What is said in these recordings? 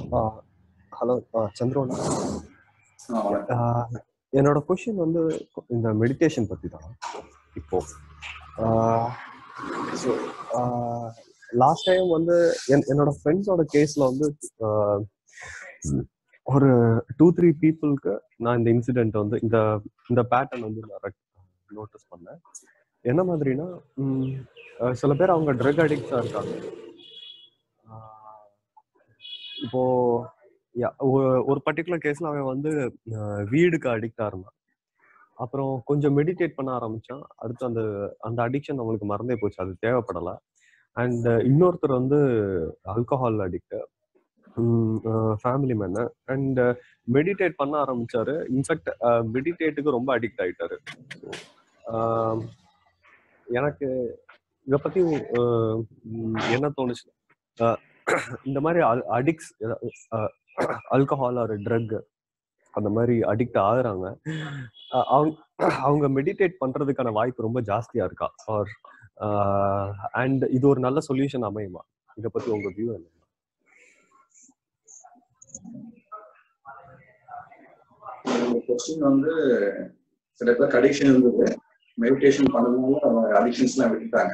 Hello சந்திரோன் ஆ, வணக்கம். ஆஹ் என்னோட question வந்து இந்த மெடிடேஷன் பத்தி தான் இப்போ ஸோ லாஸ்ட் டைம் வந்து என் என்னோட ஃப்ரெண்ட்ஸோட கேஸ்ல வந்து ஆஹ் ஒரு டூ த்ரீ பீப்புளுக்கு நான் இந்த இன்சிடென்ட் வந்து இந்த இந்த பேட்டர்ன் வந்து நான் நோட்டீஸ் பண்ணேன் என்ன மாதிரினா ம், அஹ் சில பேர் அவங்க ட்ரக் அடிக்டா இருக்காங்க ஆஹ் இப்போ யா- ஒரு- ஒரு பர்டிகுலர் கேஸ்ல அவன் வந்து அஹ், வீடுக்கு அடிக்டா இருந்தான் அப்புறம் கொஞ்சம் மெடிடேட் பண்ண ஆரம்பிச்சான் அடுத்து அந்த அந்த அடிக்ஷன் அவனுக்கு மறந்தே போச்சு அது தேவைப்படல அண்ட் இன்னொருத்தர் வந்து alcohol addict family man and meditate பண்ண ஆரம்பிச்சாரு இன்ஃபேக்ட் மெடிடேட்டுக்கு ரொம்ப அடிக்ட் ஆயிட்டாரு ஆஹ் எனக்கு இதை பத்தி அஹ், உம், என்ன தோணுச்சு அஹ், இந்த மாதிரி அடிக்ஸ் ஆல்கஹால் ஒரு ட்ரக் அந்த மாதிரி அடிக்ட் ஆகுறாங்க அஹ் அவங்க அவங்க மெடிடேட் பண்றதுக்கான வாய்ப்பு ரொம்ப ஜாஸ்தியா இருக்கா ஆர் அண்ட் இது ஒரு நல்ல சொல்யூஷன் அமையுமா இதை பத்தி உங்க வியூ என்ன இந்த கொஸ்டின் வந்து சில பேருக்கு அடிக்ஷன் இருந்தது மெடிடேஷன் பண்ணதுனால அவங்க அடிக்ஷன்ஸ் எல்லாம் விட்டுட்டாங்க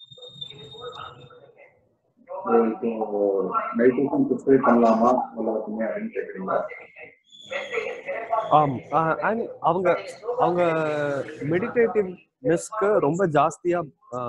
So, இப்போ மெடிடேஷன் ப்ரிஸ்கிரைப் பண்ணலாமா எல்லாருக்குமே அப்படின்னு கேக்குறீங்களா ஆம் அண்ட் அவங்க அவங்க மெடிடேட்டிவ்னஸ்க்கு ரொம்ப ஜாஸ்தியா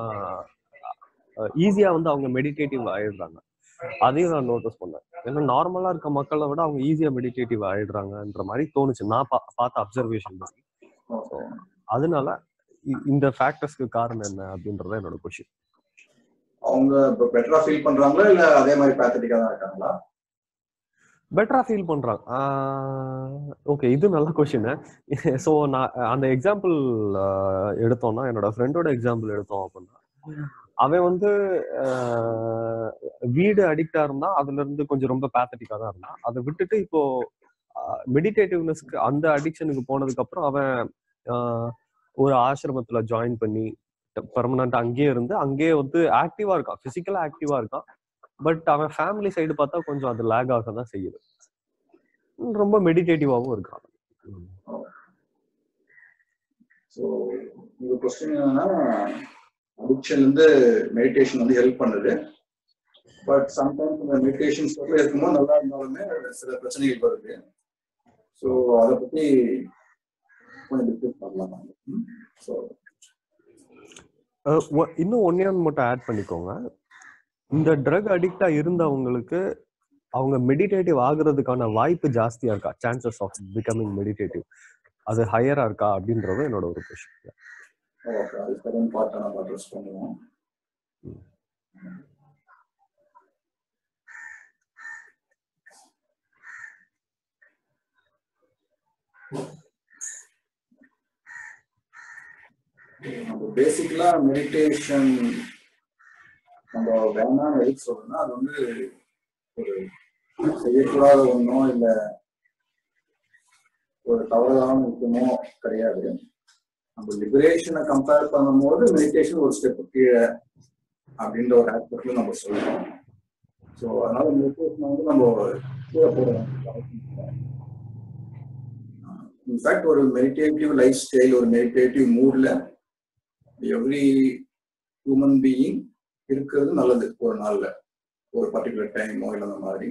ஈஸியா வந்து அவங்க மெடிடேட்டிவ் ஆயிடுறாங்க அதையும் நான் நோட்டீஸ் பண்ணேன் ஏன்னா நார்மலா இருக்க மக்களை விட அவங்க ஈஸியா மெடிடேட்டிவ் ஆயிடுறாங்கன்ற மாதிரி தோணுச்சு நான் பா- பார்த்த அப்சர்வேஷன் Okay. அதனால இ- இந்த ஃபேக்டர்ஸ்க்கு காரணம் என்ன அப்படின்றத என்னோட கொஷின் அவங்க இப்போ பெட்டரா ஃபீல் பண்றாங்களா இல்ல அதே மாதிரி பேத்தட்டிக்கா தான் இருக்காங்களா பெட்டரா ஃபீல் பண்றாங்க ஓகே இது நல்ல கொஷின் ஸோ நான் அந்த எக்ஸாம்பிள் எடுத்தோம்னா என்னோட ஃப்ரெண்டோட எக்ஸாம்பிள் எடுத்தோம் அப்படின்னா அவன் வந்து ஆஹ், வீடு அடிக்டா இருந்தா அதுல இருந்து கொஞ்சம் ரொம்ப பேத்தட்டிக்கா தான் இருந்தான் அதை விட்டுட்டு இப்போ மெடிடேட்டிவ்னஸ்க்கு அந்த அடிக்ஷனுக்கு போனதுக்கு அப்புறம் அவன் ஆஹ், ஒரு ஆசிரமத்துல ஜாயின் பண்ணி பெர்மனண்ட் அங்கேயே இருந்து அங்கேயே வந்து ஆக்டிவா இருக்கான் பிசிக்கலா ஆக்டிவா இருக்கான் பட் அவன் ஃபேமிலி சைடு பார்த்தா கொஞ்சம் அது லேக் ஆக தான் செய்யுது உம் ரொம்ப மெடிடேட்டிவாகவும் இருக்கான் உம். ஸோ உங்க கொஸ்டின் என்னன்னா அடிக்ஷன் வந்து மெடிடேஷன் வந்து ஹெல்ப் பண்ணுது பட் சம்டைம்ஸ் இந்த மெடிடேஷன் சொல்ல இருக்கும்போது நல்லா இருந்தாலுமே சில பிரச்சனைகள் வருது ஸோ அதை பத்தி கொஞ்சம் டிஸ்கஸ் பண்ணலாம் ஸோ அஹ் ஒ- இன்னும் ஒன்னே ஒன்று மட்டும் ஆட் பண்ணிக்கோங்க இந்த ட்ரக் அடிக்டா இருந்தவங்களுக்கு அவங்க மெடிடேட்டிவ் ஆகுறதுக்கான வாய்ப்பு ஜாஸ்தியா இருக்கா சான்சஸ் ஆஃப் பிகமிங் மெடிடேட்டிவ் அது ஹையரா இருக்கா அப்படின்றது என்னோட ஒரு கொஸ்டின் ஓகே அது செகண்ட் பார்ட் நம்ம அட்ரஸ் பண்ணுவோம் நம்ம பேசிக்கலா மெடிடேஷன் நம்ம வேணாம்னு எதுக்கு சொல்றோம்னா அது வந்து ஒரு செய்யக்கூடாத ஒன்றோ இல்ல ஒரு தவறான விஷயமோ கிடையாது நம்ம லிபரேஷனை கம்பேர் பண்ணும்போது மெடிடேஷன் ஒரு ஸ்டெப் கீழே அப்படின்ற ஒரு ஆஸ்பெக்ட்ல நம்ம சொல்றோம் ஸோ அதனால மெடிடேஷன் வந்து நம்ம கீழே போடணும் இன்ஃபேக்ட் ஒரு மெடிடேட்டிவ் லைஃப் ஸ்டைல் ஒரு மெடிடேட்டிவ் மூட்ல எவ்ரி ஹியூமன் பீயிங் இருக்கிறது நல்லது ஒரு நாள்ல ஒரு பர்டிகுலர் டைமோ இல்லை அந்த மாதிரி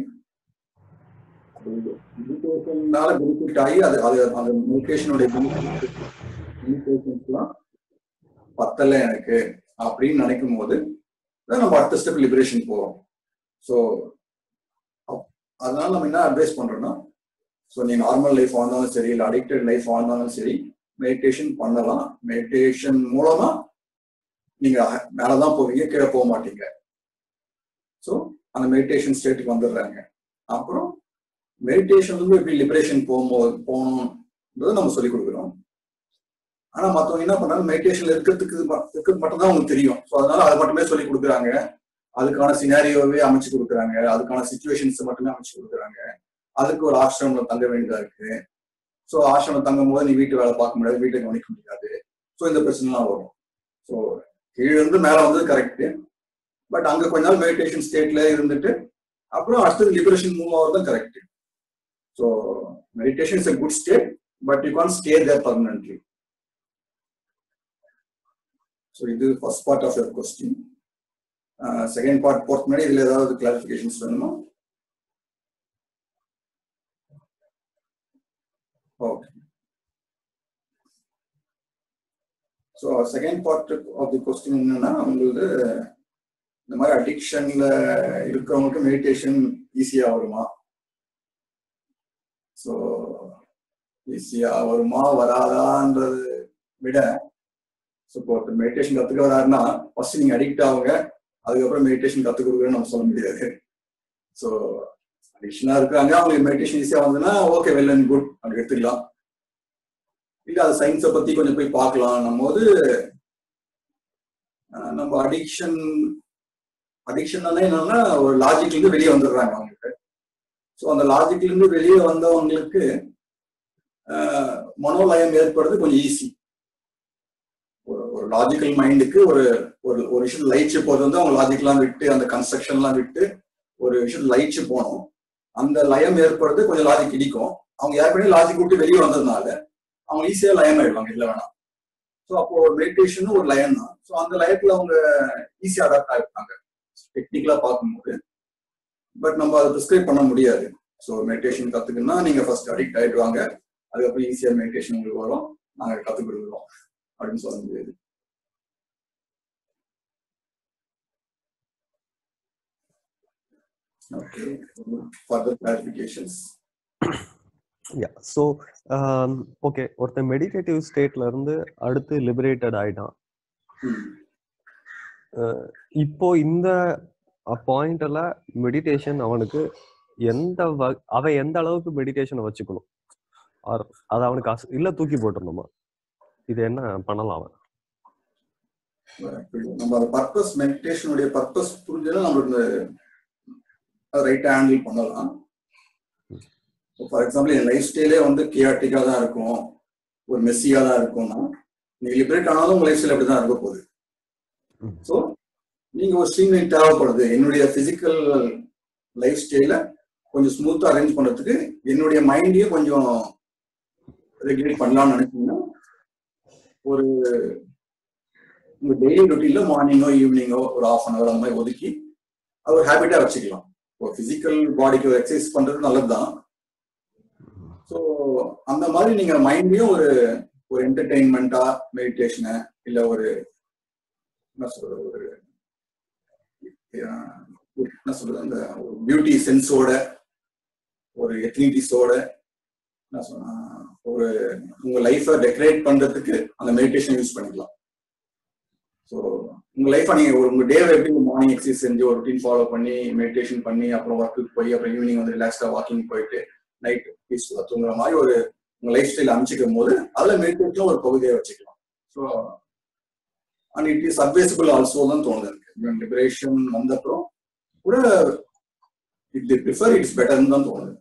மெடிடேஷன்னால பெனிஃபிட் ஆகி அது அது அந்த மெடிடேஷனுடைய மெடிடேஷன்ஸ்லாம் பத்தல எனக்கு அப்படின்னு நினைக்கும் போது தான் நம்ம அடுத்த ஸ்டெப் லிபரேஷன் போறோம் ஸோ அதனால நம்ம என்ன அட்வைஸ் பண்றோம்னா ஸோ நீ நார்மல் லைஃப் வாழ்ந்தாலும் சரி இல்லை அடிக்டட் லைஃப் வாழ்ந்தாலும் சரி மெடிடேஷன் பண்ணலாம் மெடிடேஷன் மூலமா நீங்க மேலதான் போவீங்க கீழே போக மாட்டீங்க ஸோ அந்த மெடிடேஷன் ஸ்டேட்டுக்கு வந்துடுறாங்க அப்புறம் மெடிடேஷன் வந்து எப்படி லிபரேஷன் போகும்போது போகணும்ன்றது நம்ம சொல்லி கொடுக்குறோம் ஆனா மத்தவங்க என்ன பண்ணாங்க மெடிடேஷன்ல இருக்கிறதுக்கு ம- இருக்கிறது மட்டும் தான் உங்களுக்கு தெரியும் ஸோ அதனால அது மட்டுமே சொல்லி கொடுக்குறாங்க அதுக்கான சினாரியோவே அமைச்சு கொடுக்குறாங்க அதுக்கான சுச்சுவேஷன்ஸ் மட்டுமே அமைச்சு கொடுக்குறாங்க அதுக்கு ஒரு ஆசிரமம் தங்க வேண்டியதா இருக்கு ஸோ ஆசிரமம் தங்கும் போது நீ வீட்டு வேலை பார்க்க முடியாது வீட்டை கவனிக்க முடியாது ஸோ இந்த பிரச்சனைலாம் வரும் ஸோ கீழே இருந்து மேல வந்தது கரெக்ட் பட் அங்க கொஞ்ச நாள் மெடிடேஷன் ஸ்டேட்ல இருந்துட்டு அப்புறம் அடுத்தது லிபரேஷன் மூவ் ஆகிறது தான் correct so meditation is a good state but you can stay there permanently so இது first part of your question second part போர்ட் முன்னாடி இதுல ஏதாவது கிளாரிஃபிகேஷன்ஸ் வேணுமா okay so second part of the question என்னன்னா உங்களுக்கு இந்த மாதிரி அடிக்ஷன்ல இருக்கிறவங்களுக்கு மெடிடேஷன் ஈஸியா வருமா ஸோ ஈஸியா வருமா வராதான்றது விட ஸோ இப்போ ஒருத்தர் மெடிடேஷன் கத்துக்க வராருன்னா ஃபர்ஸ்ட் நீங்க அடிக்ட் ஆகுங்க அதுக்கப்புறம் மெடிடேஷன் கத்துக் கொடுக்குறேன்னு நம்ம சொல்ல முடியாது ஸோ அடிக்ஷனா இருக்காங்க அவங்களுக்கு மெடிடேஷன் ஈஸியா வந்ததுன்னா ஓகே வெல் அண்ட் குட் அப்படி எடுத்துக்கலாம் இல்ல அது சயின்ஸை பத்தி கொஞ்சம் போய் பார்க்கலாம் போது நம்ம அடிக்ஷன் அடிக்ஷன் என்னன்னா ஒரு லாஜிக்ல இருந்து வெளியே வந்துடுறாங்க அவங்களுக்கு ஸோ அந்த லாஜிக்ல இருந்து வெளியே வந்தவங்களுக்கு மனோலயம் ஏற்படுறது கொஞ்சம் ஈஸி ஒரு ஒரு லாஜிக்கல் மைண்டுக்கு ஒரு ஒரு ஒரு விஷயம் லைட்ஸ் போது வந்து அவங்க லாஜிக்லாம் விட்டு அந்த கன்ஸ்ட்ரக்ஷன்லாம் விட்டு ஒரு விஷயம் லைட்ஸ் போனோம் அந்த லயம் ஏற்படுறது கொஞ்சம் லாஜிக் இடிக்கும் அவங்க ஏற்கனவே லாஜிக் விட்டு வெளியே வந்ததுனால அவங்க ஈஸியா லயம் ஆயிடுவாங்க இல்லை வேணாம் ஸோ அப்போ மெடிடேஷனும் ஒரு லயம் தான் ஸோ அந்த லயத்துல அவங்க ஈஸியா அடாப்ட் ஆகிருப்பாங்க டெக்னிக்கலா பார்க்கும்போது பட் நம்ம அதை ப்ரிஸ்கிரைப் பண்ண முடியாது ஸோ மெடிடேஷன் கத்துக்கணும்னா நீங்க ஃபர்ஸ்ட் அடிக்ட் ஆயிடுவாங்க அதுக்கப்புறம் ஈஸியா மெடிடேஷன் உங்களுக்கு வரும் நாங்க கத்துக் கொடுக்குறோம் அப்படின்னு சொல்ல முடியாது okay further clarifications yeah so okay ஒருத்தன் மெடிடேட்டிவ் ஸ்டேட்ல இருந்து அடுத்து லிபரேட்டட் ஆயிட்டான் இப்போ இந்த பாயிண்ட்ல மெடிடேஷன் அவனுக்கு எந்த அவன் எந்த அளவுக்கு மெடிடேஷனை வச்சுக்கணும் அது அவனுக்கு அஸ் இல்ல தூக்கி போட்டுருணுமா இது என்ன பண்ணலாம் அவன் நம்ம பர்பஸ் மெடிடேஷனுடைய பர்பஸ் புரிஞ்சதுன்னா நம்மளுக்கு ரைட்டா ஹேண்டில் பண்ணலாம் ஃபார் எக்ஸாம்பிள் என் லைஃப் ஸ்டைலே வந்து கியாட்டிக்கா தான் இருக்கும் ஒரு மெஸ்ஸியா தான் இருக்கும்னா நீங்க லிபரேட் ஆனாலும் உங்க லைஃப் ஸ்டைல் அப்படிதான் இருக்க போகுது ஸோ நீங்க ஒரு ஸ்ட்ரீம் தேவைப்படுது என்னுடைய பிசிக்கல் லைஃப் ஸ்டைல கொஞ்சம் ஸ்மூத்தா அரேஞ்ச் பண்றதுக்கு என்னுடைய மைண்டையும் கொஞ்சம் ரெகுலேட் பண்ணலாம்னு நினைச்சீங்கன்னா ஒரு உங்க டெய்லி ரொட்டீன்ல மார்னிங்கோ ஈவினிங்கோ ஒரு ஆஃப் அன் அவர் அந்த மாதிரி ஒதுக்கி அது ஒரு ஹேபிட்டா வச்சுக்கலாம் ஒரு பிசிக்கல் பாடிக்கு ஒரு எக்ஸசைஸ் பண்றது நல்லதுதான் ஸோ அந்த மாதிரி நீங்க மைண்டையும் ஒரு ஒரு என்டர்டெயின்மெண்டா மெடிடேஷனை இல்ல ஒரு என்ன சொல்றது ஒரு என்ன சொல்றது அந்த பியூட்டி சென்ஸோட ஒரு எத்னிட்டிஸோட என்ன சொன்னா ஒரு உங்க லைஃபை டெக்கரேட் பண்றதுக்கு அந்த மெடிடேஷன் யூஸ் பண்ணிக்கலாம் ஸோ உங்க லைஃபை நீங்க ஒரு உங்க டேவை எப்படி மார்னிங் எக்ஸசைஸ் செஞ்சு ஒரு ரொட்டீன் ஃபாலோ பண்ணி மெடிடேஷன் பண்ணி அப்புறம் ஒர்க்குக்கு போய் அப்புறம் ஈவினிங் வந்து ரிலாக்ஸ்டா வாக்கிங் போயிட்டு நைட் பீஸ்ஃபுல்லா தூங்குற மாதிரி ஒரு உங்க லைஃப் ஸ்டைல் அமைச்சிக்கும் போது அதுல மெடிடேஷன் ஒரு பகுதியை வச்சுக்கலாம் so and it is advisable also தான் தோணுது எனக்கு லிபரேஷன் வந்தப்புறம் கூட இட் ப்ரிஃபர் இட்ஸ் பெட்டர்னு தான் தோணுது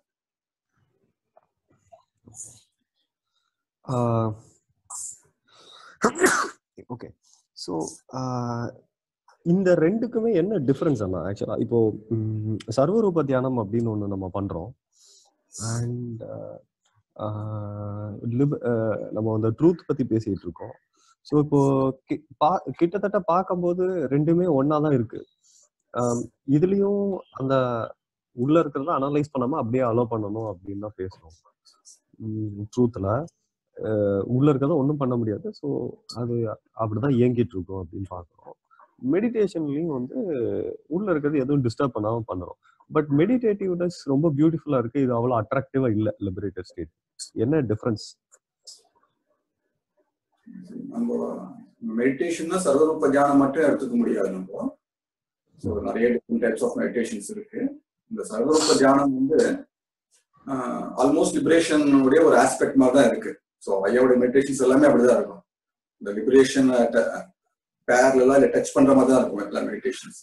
ஓகே ஸோ இந்த ரெண்டுக்குமே என்ன டிஃப்ரென்ஸ் அண்ணா ஆக்சுவலா இப்போ சர்வரூப தியானம் அப்படின்னு ஒன்று நம்ம பண்றோம் அண்ட் நம்ம அந்த ட்ரூத் பத்தி பேசிட்டு இருக்கோம் ஸோ இப்போ கிட்டத்தட்ட பார்க்கும்போது ரெண்டுமே ஒன்னா தான் இருக்கு இதுலயும் அந்த உள்ள இருக்கிறத அனலைஸ் பண்ணாம அப்படியே அலோவ் பண்ணணும் அப்படின்னு தான் பேசுறோம் ட்ரூத்ல உள்ள இருக்கிறத ஒன்றும் பண்ண முடியாது ஸோ அது அப்படிதான் இயங்கிட்டு இருக்கும் அப்படின்னு பார்க்குறோம் மெடிடேஷன்லயும் வந்து உள்ள இருக்கிறது எதுவும் டிஸ்டர்ப் பண்ணாம பண்ணுறோம் பட் மெடிடேட்டிவ்னஸ் ரொம்ப பியூட்டிஃபுல்லா இருக்கு இது அவ்வளோ அட்ராக்டிவா இல்லை லிபரேட்டட் ஸ்டேட் என்ன டிஃபரன்ஸ் நம்ம மெடிடேஷன்னா சர்வரூப தியானம் மட்டும் எடுத்துக்க முடியாது நம்ம ஸோ நிறைய டிஃப்ரெண்ட் டைப்ஸ் ஆஃப் மெடிடேஷன்ஸ் இருக்கு இந்த சர்வரூப தியானம் வந்து ஆல்மோஸ்ட் லிபரேஷனுடைய ஒரு ஆஸ்பெக்ட் மாதிரி தான் இருக்கு ஸோ ஐயாவுடைய மெடிடேஷன்ஸ் எல்லாமே அப்படிதான் இருக்கும் இந்த லிபரேஷன் பேர்லாம் இல்லை டச் பண்ற மாதிரி தான் இருக்கும் எல்லா மெடிடேஷன்ஸ்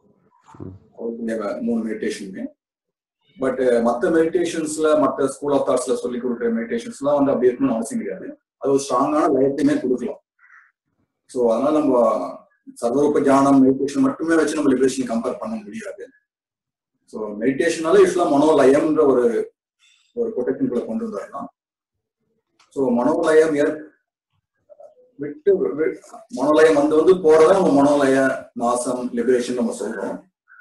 மூணு மெடிடேஷனுமே பட் மற்ற மெடிடேஷன்ஸ்ல மற்ற ஸ்கூல் ஆஃப் தாட்ஸ்ல சொல்லி கொடுக்குற மெடிடேஷன்ஸ்லாம் வந்து அப்படி இருக்கணும்னு அவசியம் கிடையாது அது ஒரு ஸ்ட்ராங்கான லயத்தையுமே கொடுக்கலாம் ஸோ அதனால நம்ம சர்வரூப தியானம் மெடிடேஷன் மட்டுமே வச்சு நம்ம லிபரேஷன் கம்பேர் பண்ண முடியாது ஸோ மெடிடேஷனால யூஸ்வலா மனோலயம்ன்ற ஒரு ஒரு கொட்டேஷன்குள்ள கொண்டு வந்துடலாம் ஸோ மனோலயம் ஏற் விட்டு வி- மனோலயம் வந்து வந்து போறத நம்ம மனோலய நாசம் லிபரேஷன் நம்ம சொல்றோம்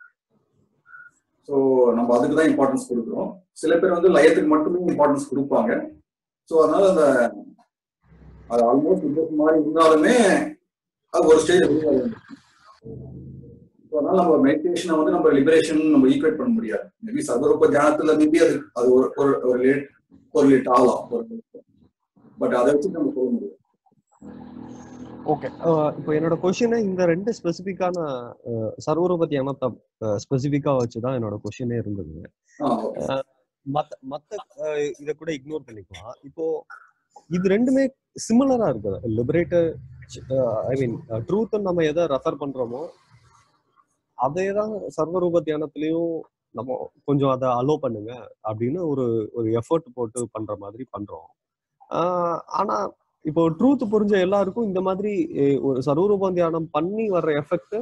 ஸோ நம்ம அதுக்கு தான் இம்பார்ட்டன்ஸ் கொடுக்குறோம் சில பேர் வந்து லயத்துக்கு மட்டுமே இம்பார்ட்டன்ஸ் கொடுப்பாங்க ஸோ அதனால அந்த அது ஆல்மோஸ்ட் வித்தியாசம் மாதிரி இருந்தாலுமே அது ஒரு ஸ்டேஜ் வெளியே ஸோ அதனால நம்ம மெடிடேஷனை வந்து நம்ம லிபரேஷன் நம்ம ஈக்குவேட் பண்ண முடியாது மேபி சர்வரூப தியானத்துல மேபி அது அது ஒரு ஒரு ஒரு லேட் ஒரு லேட் ஆகலாம் பட் அதை வச்சு நம்ம சொல்ல முடியாது ஓகே இப்போ என்னோட கொஷினே இந்த ரெண்டு ஸ்பெசிஃபிக்கான சர்வரூப தியானத்தை ஸ்பெசிஃபிக்கா வச்சுதான் என்னோட கொஷினே இருந்தது ஆ ஓகே மத்த மத்த அஹ், இத கூட இக்னோர் பண்ணிக்கலாம் இப்போ இது ரெண்டுமே சிமிலரா இருக்குது லிபரேட்டர் ஐ மீன் ட்ரூத் நம்ம எதை ரெஃபர் பண்றோமோ அதே தான் சர்வரூப தியானத்திலையும் நம்ம கொஞ்சம் அதை அலோ பண்ணுங்க அப்படின்னு ஒரு ஒரு எஃபர்ட் போட்டு பண்ற மாதிரி பண்றோம் ஆஹ் ஆனா இப்போ ட்ரூத் புரிஞ்ச எல்லாருக்கும் இந்த மாதிரி அஹ், ஒரு சர்வரூப தியானம் பண்ணி வர்ற எஃபெக்ட்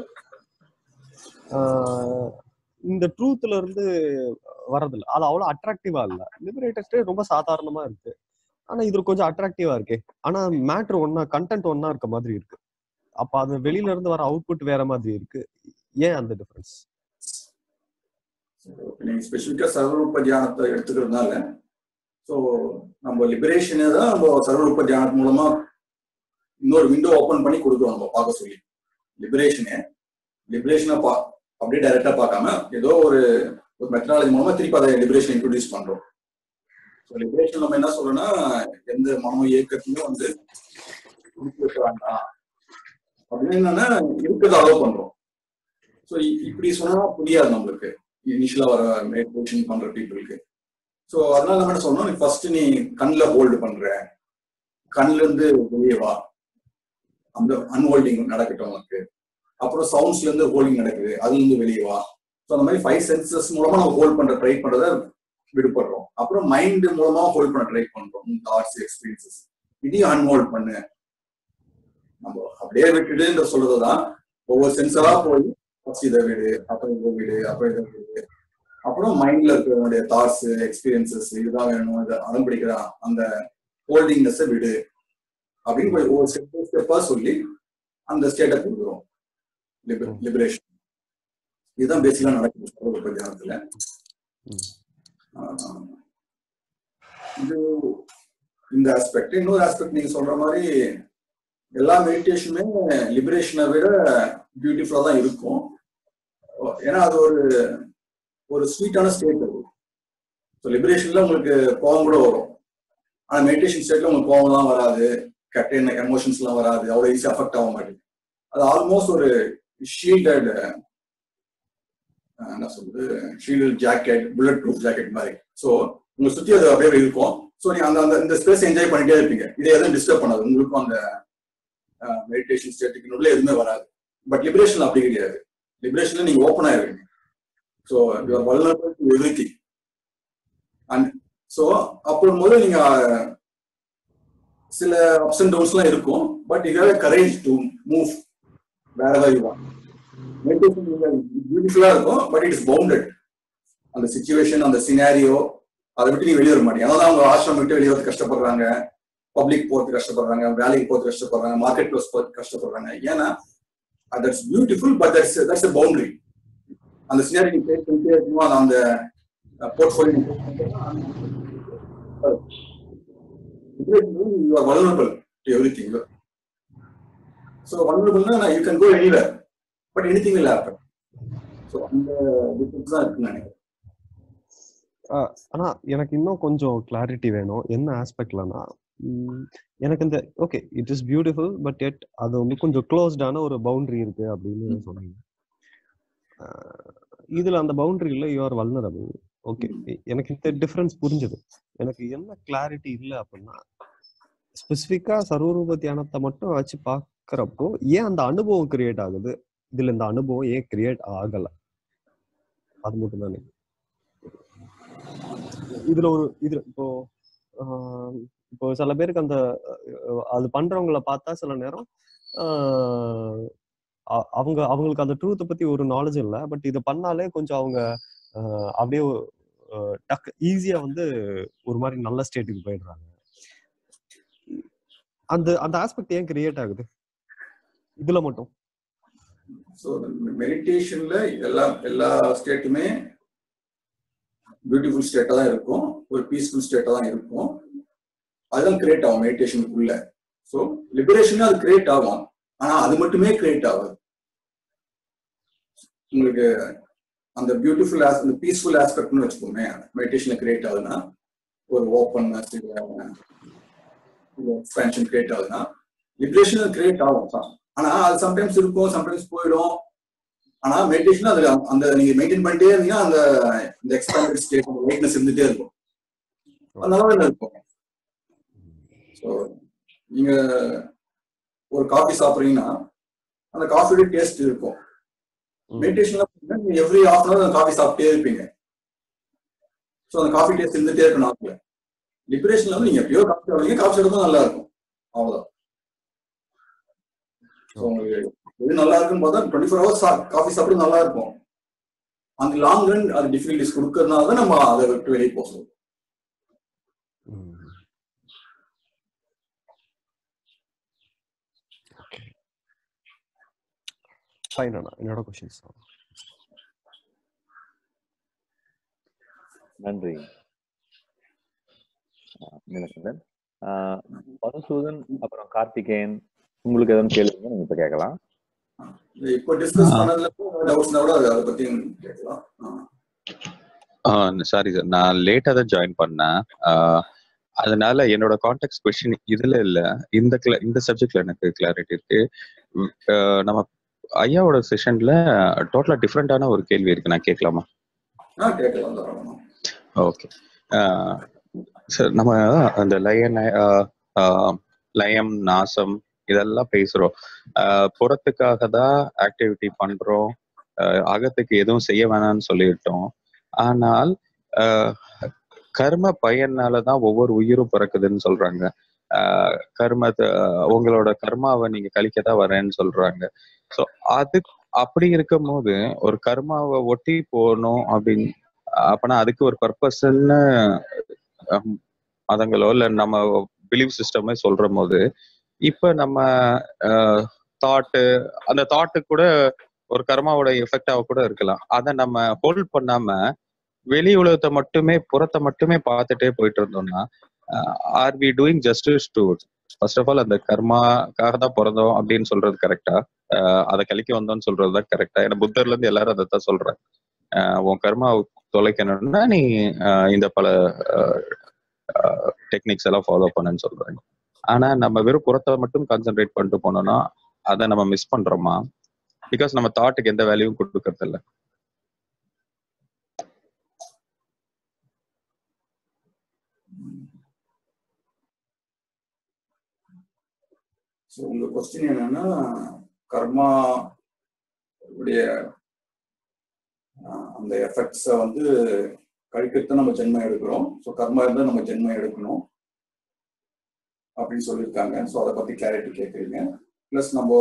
இந்த ட்ரூத்ல இருந்து வரதில்ல அது அவ்வளவு அட்ராக்டிவா இல்ல லிபரேட்டர்ஸ்டே ரொம்ப சாதாரணமா இருக்கு ஆனா இது கொஞ்சம் அட்ராக்டிவா இருக்கே ஆனா மேட்ரு ஒன்னா கண்டென்ட் ஒன்னா இருக்க மாதிரி இருக்கு அப்ப அது வெளியில இருந்து வர அவுட்புட் வேற மாதிரி இருக்கு ஏன் அந்த டிஃபரன்ஸ் நீங்க ஸ்பெசிஃபிக்கா சர்வரூப தியானத்தை எடுத்துக்கிறதுனால ஸோ நம்ம லிபரேஷனே தான் நம்ம சர்வரூப தியானத்து மூலமா இன்னொரு விண்டோ ஓபன் பண்ணி கொடுக்குறோம் நம்ம பார்க்க சொல்லி லிபரேஷனே லிபரேஷனை பா அப்படியே டைரக்டா பார்க்காம ஏதோ ஒரு ஒரு மெத்தனாலஜி மூலமா திருப்பி அதை லிபரேஷன் இன்ட்ரோடியூஸ் பண்றோம் ஸோ லிபரேஷன் நம்ம என்ன சொல்றோம்னா எந்த மனோ இயக்கத்தையும் வந்து குடிக்க வைக்க வேண்டாம் அப்படின்னு என்னன்னா இருக்கிறத அலோவ் பண்றோம் ஸோ இப்படி சொன்னா புரியாது நம்மளுக்கு இனிஷியலா வர மெடிடேஷன் பண்ற பீப்புளுக்கு ஸோ அதனால நம்ம என்ன சொல்லணும் நீ ஃபர்ஸ்ட் நீ கண்ணில் ஹோல்டு பண்ற கண்ணுல இருந்து வெளியே வா அந்த அன்ஹோல்டிங் நடக்கட்டும் உனக்கு அப்புறம் சவுண்ட்ஸ்ல இருந்து ஹோல்டிங் நடக்குது அதுல இருந்து வெளியே வா ஸோ அந்த மாதிரி ஃபைவ் சென்சஸ் மூலமா நம்ம ஹோல்ட் பண்ற ட்ரை பண்றத விடுபடுறோம் அப்புறம் மைண்ட் மூலமா ஹோல்ட் பண்ண ட்ரை பண்றோம் தாட்ஸ் எக்ஸ்பீரியன்சஸ் இதையும் அன்ஹோல்ட் பண்ணு நம்ம அப்படியே விட்டுடுன்ற சொல்றதுதான் ஒவ்வொரு சென்சரா போய் ஃபர்ஸ்ட் இதை விடு அப்புறம் இதை விடு அப்புறம் இதை விடு அப்புறம் மைண்ட்ல இருக்கிறவனுடைய தாட்ஸ் எக்ஸ்பீரியன்சஸ் இதுதான் வேணும் இதை அடம் பிடிக்கிற அந்த ஹோல்டிங்னஸ் விடு அப்படின்னு போய் ஒவ்வொரு ஸ்டெப் ஸ்டெப்பா சொல்லி அந்த ஸ்டேட்டை கொடுக்குறோம் லிபரேஷன் இதுதான் பேசிக்கா நடக்குது சர்வ தியானத்துல ம். ஆஹ் இது இந்த ஆஸ்பெக்ட் இன்னொரு ஆஸ்பெக்ட் நீங்க சொல்ற மாதிரி எல்லா மெடிடேஷனுமே லிபரேஷனை விட பியூட்டிஃபுல்லா தான் இருக்கும் ஏன்னா அது ஒரு ஒரு ஸ்வீட்டான ஸ்டேட் அது ஸோ லிபரேஷன்ல உங்களுக்கு கோவம் கூட வரும் ஆனா மெடிடேஷன் ஸ்டேட்ல உங்களுக்கு கோவம்லாம் வராது கெட்ட எமோஷன்ஸ்லாம் வராது அவ்வளோ ஈஸி அஃபெக்ட் ஆக மாட்டேங்குது அது ஆல்மோஸ்ட் ஒரு ஷீல்டட் என்ன சொல்றது shield jacket bullet proof jacket மாதிரி ஸோ உங்களை சுத்தி அது அப்படியே இருக்கும் ஸோ நீங்க அந்த அந்த இந்த ஸ்பேஸ் என்ஜாய் பண்ணிட்டே இருப்பீங்க இதை எதுவும் டிஸ்டர்ப் பண்ணாது உங்களுக்கும் அந்த மெடிடேஷன் ஸ்டேட்டுக்கு உள்ள எதுவுமே வராது பட் லிபரேஷன் அப்படி கிடையாது லிபரேஷன்ல நீங்க ஓப்பன் ஆயிருவீங்க so your vulnerable to everything and so அப்போது நீங்க அஹ், சில அப்ஸ் அண்ட் டவுன்ஸ்லாம் இருக்கும் but you have courage to move வேற ஏதாவது யூ வாண்ட் மெடிடேஷன் பியூட்டிஃபுல்லா இருக்கும் பட் இட் இஸ் பவுண்டட் அந்த சுச்சுவேஷன் அந்த சினாரியோ அதை விட்டு நீ வெளியே வர மாட்டீங்க அதான் அவங்க ஆசிரமம் விட்டு வெளியே வரது கஷ்டப்படுறாங்க பப்ளிக் போறதுக்கு கஷ்டப்படுறாங்க வேலைக்கு போறதுக்கு கஷ்டப்படுறாங்க மார்க்கெட் ப்ளஸ் போறதுக்கு கஷ்டப்படுறாங்க ஏன்னா that's beautiful but that's that's a boundary அந்த சினாரி நீ பேஸ் பண்ணிட்டே இருக்கணும் அது அந்த portfolio you are vulnerable to everything so வல்னரபிள்னா you can go anywhere but anything will happen so அந்த டிஃபரன்ஸ் தான் இருக்குன்னு நினைக்கிறேன் ஆனா எனக்கு இன்னும் கொஞ்சம் கிளாரிட்டி வேணும் என்ன ஆஸ்பெக்ட்லனா எனக்கு இந்த okay it is beautiful but எட் அது வந்து கொஞ்சம் க்ளோஸ்டான ஒரு பவுண்டரி இருக்கு அப்படின்னு சொன்னீங்க ஆஹ் இதுல அந்த பவுண்டரியில யூஆர் வல்னரபிள் ஓகே எனக்கு இந்த டிஃபரன்ஸ் புரிஞ்சது எனக்கு என்ன கிளாரிட்டி இல்லை அப்படின்னா ஸ்பெசிஃபிக்கா சர்வரூப தியானத்தை மட்டும் வச்சு பார்க்கறப்போ ஏன் அந்த அனுபவம் கிரியேட் ஆகுது இதுல இந்த அனுபவம் ஏன் கிரியேட் ஆகல அது மட்டும் தானே இதுல ஒரு இதுல இப்போ ஆஹ் இப்போ சில பேருக்கு அந்த அஹ், அது பண்றவங்கள பார்த்தா சில நேரம் ஆஹ் அ- அவங்க அவங்களுக்கு அந்த ட்ரூத்தை பத்தி ஒரு நாலேஜ் இல்லை பட் இதை பண்ணாலே கொஞ்சம் அவங்க ஆஹ் அப்படியே ஆஹ் டக்கு ஈஸியா வந்து ஒரு மாதிரி நல்ல ஸ்டேட்டுக்கு போயிடுறாங்க அந்த அந்த ஆஸ்பெக்ட் ஏன் கிரியேட் ஆகுது இதுல மட்டும் ஸோ மெடிடேஷன்ல எல்லா எல்லா ஸ்டேட்டுமே பியூட்டிஃபுல் ஸ்டேட்டா தான் இருக்கும் ஒரு பீஸ்ஃபுல் ஸ்டேட்டா தான் இருக்கும் அதுதான் கிரியேட் ஆகும் மெடிடேஷனுக்குள்ள ஸோ லிபரேஷன் அது கிரியேட் ஆகும் ஆனா அது மட்டுமே கிரியேட் ஆகாது உங்களுக்கு அந்த பியூட்டிஃபுல் அந்த பீஸ்ஃபுல் ஆஸ்பெக்ட்னு வச்சுக்கோமே மெடிடேஷன்ல கிரியேட் ஆகுதுன்னா ஒரு ஓப்பன்னஸ் எக்ஸ்பேன்ஷன் கிரியேட் ஆகுதுன்னா லிபரேஷன் கிரியேட் ஆகும் தான் ஆனா அது சம்டைம்ஸ் இருக்கும் சம்டைம்ஸ் போயிடும் ஆனா மெடிடேஷன் அது அந்த நீங்க மெயின்டைன் பண்ணிட்டே இருந்தீங்கன்னா அந்த இந்த எக்ஸ்பேண்டட் ஸ்டேட் அந்த லைட்னஸ் இருந்துட்டே இருக்கும் அதனால தான் இருக்கும் ஸோ நீங்க ஒரு காஃபி சாப்பிட்றீங்கன்னா அந்த காஃபியோட டேஸ்ட் இருக்கும் மெடிடேஷன்ல நீங்க every half an hour coffee சாப்பிட்டே இருப்பீங்க ஸோ அந்த காஃபி டேஸ்ட் இருந்துட்டே இருக்கும் நாக்கில் லிபரேஷன்ல வந்து நீங்க எப்பயோ காஃபி சாப்பிடுறீங்க காஃபி சாப்பிட்டு நல்லா இருக்கும் அவ்வளவுதான் ஸோ உங்களுக்கு எது நல்லா இருக்குன்னு பார்த்தா டுவெண்ட்டி ஃபோர் ஹவர்ஸ் காஃபி சாப்பிட்டு நல்லா இருக்கும் அந்த லாங் ரன் அது டிஃபிகல்டிஸ் கொடுக்கறதுனால தான் நம்ம அதை விட்டு வெளியே போக சொல்லுவோம் ஃபைன் அண்ணா என்னோட கொஷின்ஸ் நன்றி நிலக்கந்தன் மதுசூதன் அப்புறம் கார்த்திகேயன் உங்களுக்கு எதுவும் கேள்விங்க நீங்க இப்ப கேட்கலாம் இப்போ டிஸ்கஸ் பண்ணதுல டவுட்ஸ்னா கூட அதை பத்தி கேட்கலாம் சாரி சார் நான் லேட்டா தான் ஜாயின் பண்ணேன் ஆஹ் அதனால என்னோட கான்டெக்ட் கொஸ்டின் இதுல இல்ல இந்த cla- இந்த சப்ஜெக்ட்ல எனக்கு கிளாரிட்டி இருக்கு உம், ஆஹ் நம்ம ஐயாவோட செஷன்ல டோட்டலா டிஃப்ரெண்டான ஒரு கேள்வி இருக்கு நான் கேட்கலாமா ஆ கேட்கலாம் தாராளமா ஓகே சார் நம்ம அந்த லயன் லயம் நாசம் இதெல்லாம் பேசுறோம் ஆஹ் புறத்துக்காக தான் ஆக்டிவிட்டி பண்றோம் ஆஹ் அகத்துக்கு எதுவும் செய்ய வேணாம்னு சொல்லிட்டோம் ஆனால் ஆஹ் கர்ம பயனால தான் ஒவ்வொரு உயிரும் பிறக்குதுன்னு சொல்றாங்க ஆஹ் கர்மத்தை உங்களோட கர்மாவை நீங்க கழிக்க தான் வரேன்னு சொல்றாங்க ஸோ அது அப்படி இருக்கும் போது ஒரு கர்மாவை ஒட்டி போகணும் அப்படின்னு அப்பனா அதுக்கு ஒரு பர்பஸ்ன்னு மதங்களோ இல்ல நம்ம பிலீவ் சிஸ்டமே சொல்ற போது இப்ப நம்ம தாட்டு அந்த தாட்டு கூட ஒரு கர்மாவோட எஃபெக்டாக கூட இருக்கலாம் அதை நம்ம ஹோல்ட் பண்ணாம வெளி உலகத்தை மட்டுமே புறத்தை மட்டுமே பார்த்துட்டே போயிட்டு இருந்தோம்னா are we doing justice to first of all அந்த கர்மாக்காக தான் பிறந்தோம் அப்படின்னு சொல்றது கரெக்டா அதை கழிக்க வந்தோம்னு சொல்றது தான் கரெக்டா ஏன்னா புத்தர்ல இருந்து எல்லாரும் அதை தான் சொல்றாங்க ஆஹ் உன் கர்மா தொலைக்கணும்னா நீ ஆஹ் இந்த பல டெக்னிக்ஸ் எல்லாம் ஃபாலோ பண்ணுன்னு சொல்றாங்க ஆனா நம்ம வெறும் புறத்தை மட்டும் கான்சென்ட்ரேட் பண்ணிட்டு போனோம்னா அதை நம்ம மிஸ் பண்றோமா பிகாஸ் நம்ம தாட்டுக்கு எந்த வேல்யூவும் கொடுக்கறது இல்ல ஸோ உங்க கொஸ்டின் என்னன்னா கர்மா உடைய அந்த எஃபெக்ட்ஸை வந்து கழிக்கத்தான் நம்ம ஜென்மம் எடுக்கிறோம் ஸோ கர்மா இருந்தால் நம்ம ஜென்மம் எடுக்கணும் அப்படின்னு சொல்லியிருக்காங்க ஸோ அதை பத்தி கிளாரிட்டி கேட்குறீங்க ப்ளஸ் நம்ம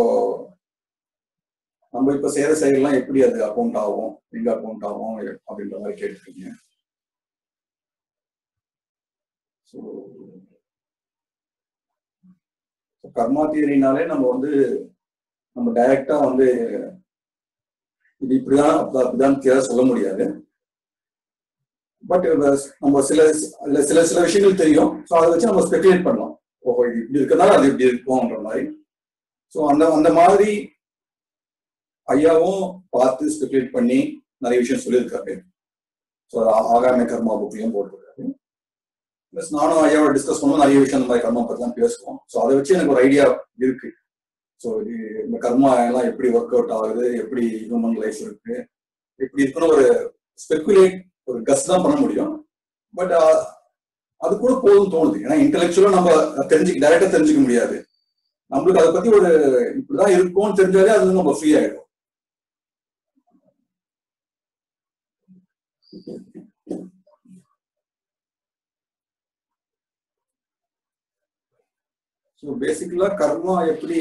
நம்ம இப்போ செய்கிற செயல்லாம் எப்படி அது அக்கௌண்ட் ஆகும் எங்க அக்கௌண்ட் ஆகும் அப்படின்ற மாதிரி கேட்டிருக்கீங்க ஸோ கர்மா தியரினாலே நம்ம வந்து நம்ம டைரக்டா வந்து இது இப்படிதான் அப்படிதான் கிளியரா சொல்ல முடியாது பட் நம்ம சில சில சில விஷயங்கள் தெரியும் ஸோ அதை வச்சு நம்ம ஸ்பெகுலேட் பண்ணலாம் ஓஹோ இது இப்படி இருக்கிறதால அது இப்படி இருக்கும்ன்ற மாதிரி ஸோ அந்த அந்த மாதிரி ஐயாவும் பார்த்து ஸ்பெகுலேட் பண்ணி நிறைய விஷயம் சொல்லியிருக்காரு ஸோ ஆகாம கர்மா புக்லையும் போட்டிருக்காரு ப்ளஸ் நானும் ஐயாவோட டிஸ்கஸ் பண்ணுவோம் நிறைய விஷயம் அந்த மாதிரி கர்மா பற்றிலாம் பேசுவோம் ஸோ அதை வச்சு எனக்கு ஒரு ஐடியா இருக்கு ஸோ இந்த கர்மா எல்லாம் எப்படி ஒர்க் அவுட் ஆகுது எப்படி ஹியூமன் லைஃப் இருக்கு எப்படி இருக்குன்னு ஒரு ஸ்பெகுலேட் ஒரு கஸ் தான் பண்ண முடியும் பட் அது கூட போதும் தோணுது ஏன்னா இன்டெலெக்சுவலா நம்ம தெரிஞ்சுக்க டைரக்டா தெரிஞ்சுக்க முடியாது நம்மளுக்கு அதை பத்தி ஒரு இப்படிதான் இருக்கும்னு தெரிஞ்சாலே அது நம்ம ஃப்ரீ ஆயிடும் ஸோ பேசிக்கலா கர்மா எப்படி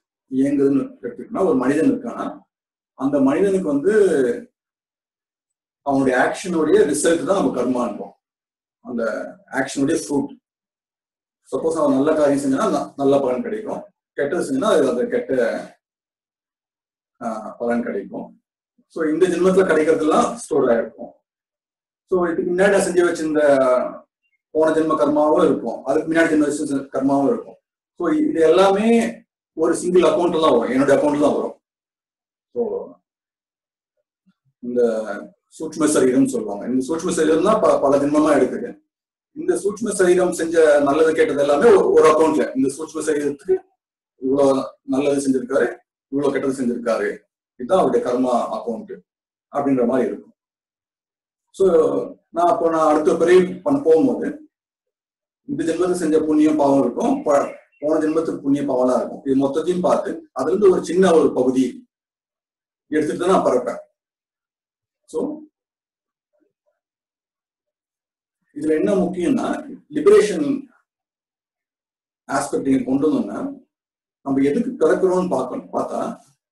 இயங்குதுன்னு எடுத்துக்கிட்டோம்னா ஒரு மனிதன் இருக்கானா அந்த மனிதனுக்கு வந்து அவனுடைய ஆக்ஷனுடைய ரிசல்ட் தான் நம்ம கர்மா இருப்போம் அந்த ஆக்ஷனுடைய ஃப்ரூட் சப்போஸ் அவன் நல்ல காரியம் செஞ்சா ந- நல்ல பலன் கிடைக்கும் கெட்டது செஞ்சா அது அந்த கெட்ட ஆஹ், பலன் கிடைக்கும் ஸோ இந்த ஜென்மத்துல கிடைக்கிறதெல்லாம் ஸ்டோர் ஆயிருக்கும் ஸோ இதுக்கு முன்னாடி நான் செஞ்சு வச்சிருந்த போன ஜென்ம கர்மாவும் இருக்கும் அதுக்கு முன்னாடி ஜென்ம வச்ச கர்மாவும் இருக்கும் ஸோ இது எல்லாமே ஒரு சிங்கிள் அக்கௌண்ட்ல தான் வரும் என்னோட அக்கௌண்ட்ல தான் வரும் ஸோ இந்த சூட்ச்ம சரீரம் சொல்லுவாங்க இந்த சூட்ச்ம சரீரம் தான் ப- பல ஜென்மமா எடுக்குது இந்த சூட்ச்ம சரீரம் செஞ்ச நல்லது கெட்டது எல்லாமே ஒரு- ஒரு அக்கௌண்ட்ல இந்த சூட்ச்ம சரீரத்துக்கு இவ்வளவு நல்லது செஞ்சிருக்காரு இவ்வளவு கெட்டது செஞ்சிருக்காரு இதுதான் அவருடைய கர்மா அக்கௌண்ட் அப்படின்ற மாதிரி இருக்கும் ஸோ நான் அப்போ நான் அடுத்த பிறகு பண்ண போகும்போது இந்த ஜென்மத்துக்கு செஞ்ச புண்ணியம் பாவம் இருக்கும் ப- போன ஜென்மத்துக்கு புண்ணிய பாவம் தான் இருக்கும் இது மொத்தத்தையும் பார்த்து அதுல இருந்து ஒரு சின்ன ஒரு பகுதி எடுத்துட்டு தான் நான் பறப்பேன் ஸோ இதுல என்ன முக்கியம்னா லிபரேஷன் ஆஸ்பெக்ட் நீங்க கொண்டு வந்தோம்னா நம்ம எதுக்கு பிறக்கிறோம்னு பார்க்கணும் பார்த்தா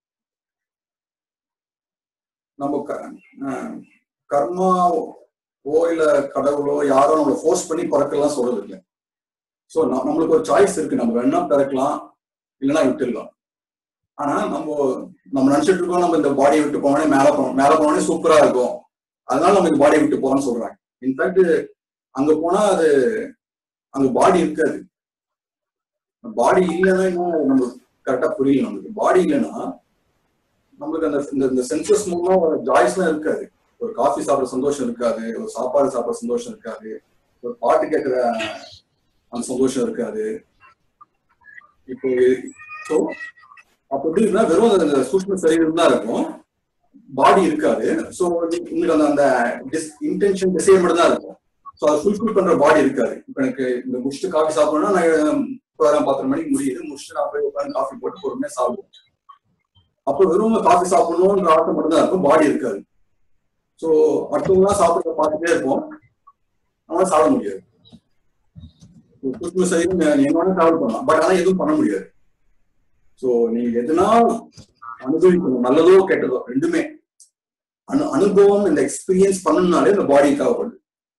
நம்ம க- அஹ் கர்மாவோ இல்ல கடவுளோ யாரோ நம்மளை ஃபோர்ஸ் பண்ணி பிறக்கலாம் சொல்றது இல்லை ஸோ நம்மளுக்கு ஒரு சாய்ஸ் இருக்கு நம்ம வேணா பிறக்கலாம் இல்லைன்னா விட்டுடலாம் ஆனா நம்ம நம்ம நினைச்சிட்டு இருக்கோம் நம்ம இந்த பாடியை விட்டு போனோடனே மேல போனோம் மேல போனோடனே சூப்பரா இருக்கும் அதனால நம்ம இந்த பாடியை விட்டு போறோம்னு சொல்றாங்க இன்ஃபேக்ட் அங்க போனா அது அங்க பாடி இருக்காது பாடி இல்லைன்னா இன்னும் நம்மளுக்கு கரெக்டா புரியல நம்மளுக்கு பாடி இல்லைன்னா நம்மளுக்கு அந்த இந்த- இந்த சென்சஸ் மூலமா ஒரு ஜாய்ஸ்லாம் இருக்காது ஒரு காஃபி சாப்பிட்ற சந்தோஷம் இருக்காது ஒரு சாப்பாடு சாப்பிட்ற சந்தோஷம் இருக்காது ஒரு பாட்டு கேட்கிற அந்த சந்தோஷம் இருக்காது இப்போ ஸோ அப்போ எப்படி இருக்குன்னா வெறும் அந்த- அந்த சூக்ம சரீரம் தான் இருக்கும் பாடி இருக்காது ஸோ உங்களுக்கு அந்த அந்த இன்டென்ஷன் டிசைன் மட்டும் தான் இருக்கும் ஸோ அதை ஃபுல்ஃபில் பண்ற பாடி இருக்காது இப்போ எனக்கு இந்த முடிச்சுட்டு காஃபி சாப்பிடணும்னா நான் ப்ரோக்ராம் பத்தரை மணிக்கு முடியுது முடிச்சுட்டு நான் போய் உட்காந்து காஃபி போட்டு பொறுமையாக சாப்பிடுவேன் அப்போ வெறும் காஃபி சாப்பிடணும்ன்ற ஆட்டம் மட்டும் தான் இருக்கும் பாடி இருக்காது ஸோ அடுத்தவங்களாம் சாப்பிட்றத பார்த்துட்டே இருப்போம் நம்மளால சாப்பிட முடியாது சூக்ம சரீரம் நீ என்ன டிராவல் பண்ணலாம் பட் ஆனா எதுவும் பண்ண முடியாது ஸோ நீங்க எதுனா அனுபவிக்கணும் நல்லதோ கெட்டதோ ரெண்டுமே அனு அனுபவம் இந்த எக்ஸ்பீரியன்ஸ் பண்ணணும்னாலே இந்த பாடி தேவைப்படுது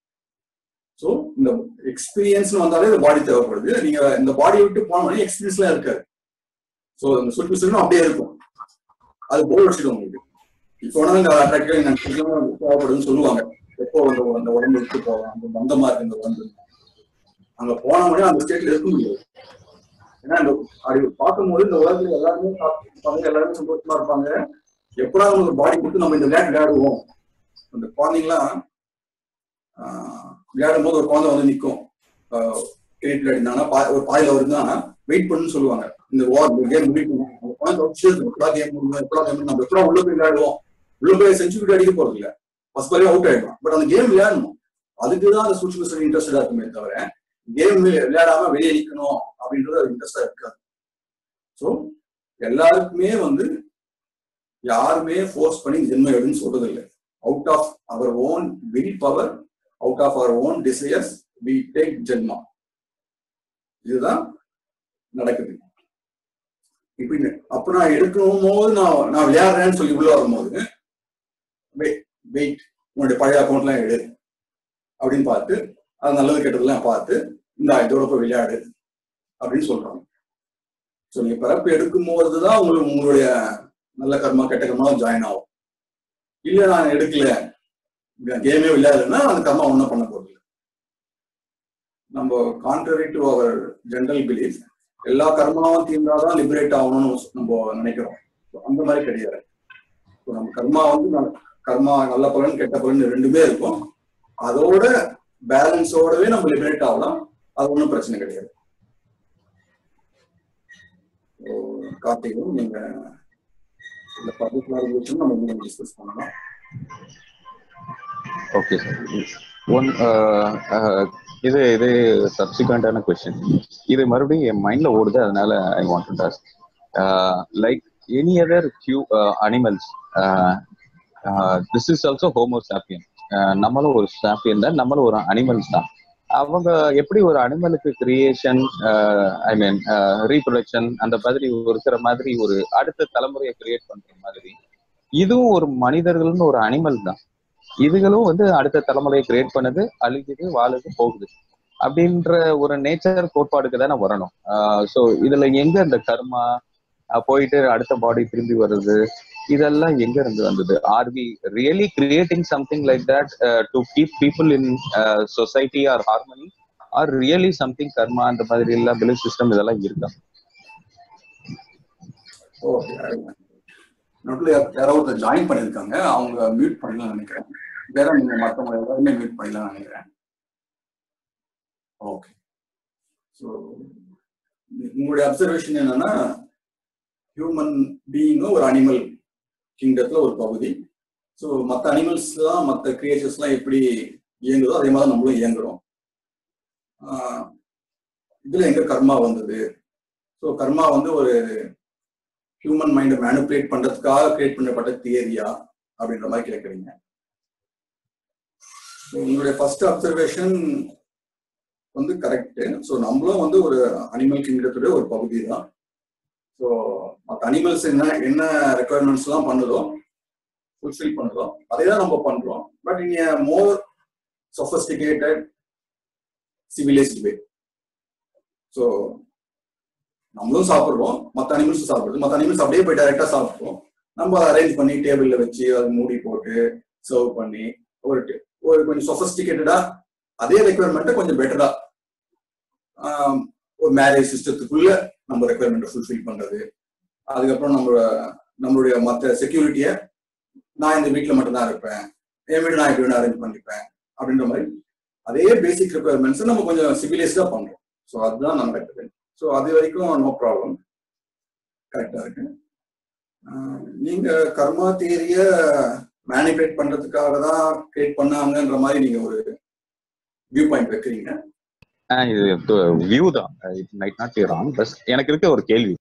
ஸோ இந்த எக்ஸ்பீரியன்ஸ் வந்தாலே இந்த பாடி தேவைப்படுது நீங்க இந்த பாடியை விட்டு போனோடனே எக்ஸ்பீரியன்ஸ்லாம் இருக்காது ஸோ இந்த சுற்று சுற்றும் அப்படியே இருக்கும் அது போர் அடிச்சிடும் உங்களுக்கு இப்போ வேணா இந்த அட்ராக்டிவ் எனக்கு தேவைப்படுதுன்னு சொல்லுவாங்க எப்போ அந்த அந்த உடம்பு விட்டு போகலாம் அந்த பந்தமா இருக்கு இந்த உடம்பு அங்க போன உடனே அந்த ஸ்டேட்ல இருக்க முடியாது ஏன்னா இந்த அப்படி பார்க்கும்போது இந்த உலகத்துல எல்லாருமே சாப்பிட்டு எல்லாருமே சந்தோஷமா இருப்பாங்க எப்படா அவங்க பாடி கொடுத்து நம்ம இந்த விளையாட்டு விளையாடுவோம் அந்த குழந்தைங்களாம் ஆஹ், விளையாடும் போது ஒரு குழந்தை வந்து நிற்கும் கிரிக்கெட் விளையாடினாங்கன்னா பா- ஒரு பாயில வருதுன்னா வெயிட் பண்ணுன்னு சொல்லுவாங்க இந்த ஓவர் இந்த கேம் முடிக்கணும் அந்த குழந்தை வச்சு எப்படா கேம் முடியும் எப்படா கேம் நம்ம எப்படா உள்ள போய் விளையாடுவோம் உள்ள போய் செஞ்சுரி அடிக்க போறது இல்ல ஃபர்ஸ்ட் பாலே அவுட் ஆயிடும் பட் அந்த கேம் விளையாடணும் அதுக்குதான் அந்த சூட்சம் இன்ட்ரெஸ்டடா இருக்குமே தவிர கேம் விளையாடாம வெளியே நிக்கணும் அப்படின்றது அது இன்ட்ரெஸ்டா இருக்காது ஸோ எல்லாருக்குமே வந்து யாருமே ஃபோர்ஸ் பண்ணி ஜென்ம எடுன்னு சொல்றது இல்லை out of our own will power out of our own desires we take janma இதுதான் நடக்குது இப்ப இந்த- அப்ப நான் எடுக்கும் போது நான் நான் விளையாடுறேன்னு சொல்லி உள்ள வரும்போது வெயிட் உன்னுடைய பழைய அக்கௌண்ட்லாம் எடு அப்படின்னு பார்த்து அது நல்லது கெட்டதெல்லாம் பார்த்து இந்த இதோட போய் விளையாடு அப்படின்னு சொல்றாங்க ஸோ நீங்க பிறப்பு எடுக்கும் போது தான் உங்களுக்கு உங்களுடைய நல்ல கர்மா கெட்ட கர்மா ஜாயின் ஆகும் இல்ல நான் எடுக்கல கேமே விளையாடுன்னா அந்த கர்மா ஒன்றும் பண்ண போறது இல்ல. நம்ம contrary to our general belief எல்லா கர்மாவும் தீர்ந்தாதான் லிபரேட் ஆகணும்னு நம்ம நினைக்கிறோம் So, அந்த மாதிரி கிடையாது So, நம்ம கர்மா வந்து ந- கர்மா நல்ல பலன் கெட்ட பலன் ரெண்டுமே இருக்கும் அதோட பேலன்ஸோடவே நம்ம லிபரேட் ஆகலாம் அது ஒன்றும் பிரச்சனை கிடையாது So, கார்த்திகும் நீங்க இந்த பர்டிகுலர் விஷயம் நம்ம இன்னும் டிஸ்கஸ் பண்ணலாம் ஓகே சார் ஒன் இது இது சப்சிக்வெண்டான கொஸ்டின் இது மறுபடியும் என் மைண்ட்ல ஓடுது அதனால I want to task like any other கியூ animals this is also homo sapien நம்மளும் ஒரு சாப்பியன் தான் நம்மளும் ஒரு அனிமல்ஸ் தான் அவங்க எப்படி ஒரு அனிமலுக்கு கிரியேஷன் ஐ மீன் ரீப்ரொடக்ஷன் அந்த மாதிரி இருக்கிற மாதிரி ஒரு அடுத்த தலைமுறையை கிரியேட் பண்ற மாதிரி இதுவும் ஒரு மனிதர்கள்னு ஒரு அனிமல் தான் இதுகளும் வந்து அடுத்த தலைமுறையை கிரியேட் பண்ணுது அழிக்குது வாழுது போகுது அப்படின்ற ஒரு நேச்சர் கோட்பாடுக்கு தானே வரணும் ஸோ இதுல எங்க இந்த கர்மா அஹ் போயிட்டு அடுத்த பாடி திரும்பி வருது இதெல்லாம் எங்க இருந்து வந்தது are we really creating something like that to keep people in society or harmony or really something karma அந்த மாதிரி எல்லாம் பிலீஃப் சிஸ்டம் இதெல்லாம் இருக்கா ஓகே நடுவில் யாரோ ஒருத்தர் ஜாயின் பண்ணியிருக்காங்க அவங்க மியூட் பண்ணலாம் நினைக்கிறேன் வேற நீங்க மற்றவங்க எல்லாருமே மியூட் பண்ணலாம் நினைக்கிறேன் ஓகே ஸோ உங்களுடைய அப்சர்வேஷன் என்னன்னா ஹியூமன் பீயிங்கும் ஒரு அனிமல் கிங்டத்துல ஒரு பகுதி ஸோ மற்ற அனிமல்ஸ்லாம் மற்ற கிரியேச்சர்ஸ்லாம் எப்படி இயங்குதோ அதே மாதிரி நம்மளும் இயங்குறோம் ஆஹ் இதுல எங்க கர்மா வந்தது ஸோ கர்மா வந்து ஒரு ஹியூமன் மைண்டை மேனிப்புலேட் பண்றதுக்காக கிரியேட் பண்ணப்பட்ட தியரியா அப்படின்ற மாதிரி கேட்குறீங்க உங்களுடைய ஃபர்ஸ்ட் அப்சர்வேஷன் வந்து கரெக்ட் ஸோ நம்மளும் வந்து ஒரு அனிமல் கிங்டத்துடைய ஒரு பகுதி தான் ஸோ மற்ற அனிமல்ஸ் என்ன என்ன ரெக்குவயர்மெண்ட்ஸ் எல்லாம் பண்ணுதோ ஃபுல்ஃபில் பண்ணுதோ அதே தான் நம்ம பண்றோம் but in more sophisticated civilised way so நம்மளும் சாப்பிடுறோம் மற்ற அனிமல்ஸும் சாப்பிடுது மற்ற அனிமல்ஸ் அப்படியே போய் டைரக்டா சாப்பிடுறோம் நம்ம அரேஞ்ச் பண்ணி டேபிள்ல வச்சு அதை மூடி போட்டு சர்வ் பண்ணி ஒரு டி- ஒரு கொஞ்சம் சொஃபஸ்டிகேட்டடா அதே ரெக்குவயர்மெண்ட்டை கொஞ்சம் பெட்டரா ஒரு மேரேஜ் சிஸ்டத்துக்குள்ள நம்ம ரெக்குவயர்மெண்ட்டை ஃபுல்ஃபில் பண்றது அதுக்கப்புறம் நம்ம நம்மளுடைய மற்ற செக்யூரிட்டியை நான் இந்த வீட்டில் மட்டும்தான் இருப்பேன் என் வீடு நான் எப்படி வேணா அரேஞ்ச் பண்ணிப்பேன் அப்படின்ற மாதிரி அதே பேசிக் ரெக்குவயர்மெண்ட்ஸ் நம்ம கொஞ்சம் சிவிலைஸ்டா பண்றோம் ஸோ அதுதான் நடக்குது ஸோ அது வரைக்கும் நோ ப்ராப்ளம் கரெக்டா இருக்கு ஆஹ் நீங்க கர்மா தியரிய மேனிபுலேட் பண்றதுக்காக தான் கிரியேட் பண்ணாங்கன்ற மாதிரி நீங்க ஒரு வியூ பாயிண்ட் வைக்கிறீங்க ஆஹ் இது வியூ தான் it might not be wrong பஸ் எனக்கு இருக்க ஒரு கேள்வி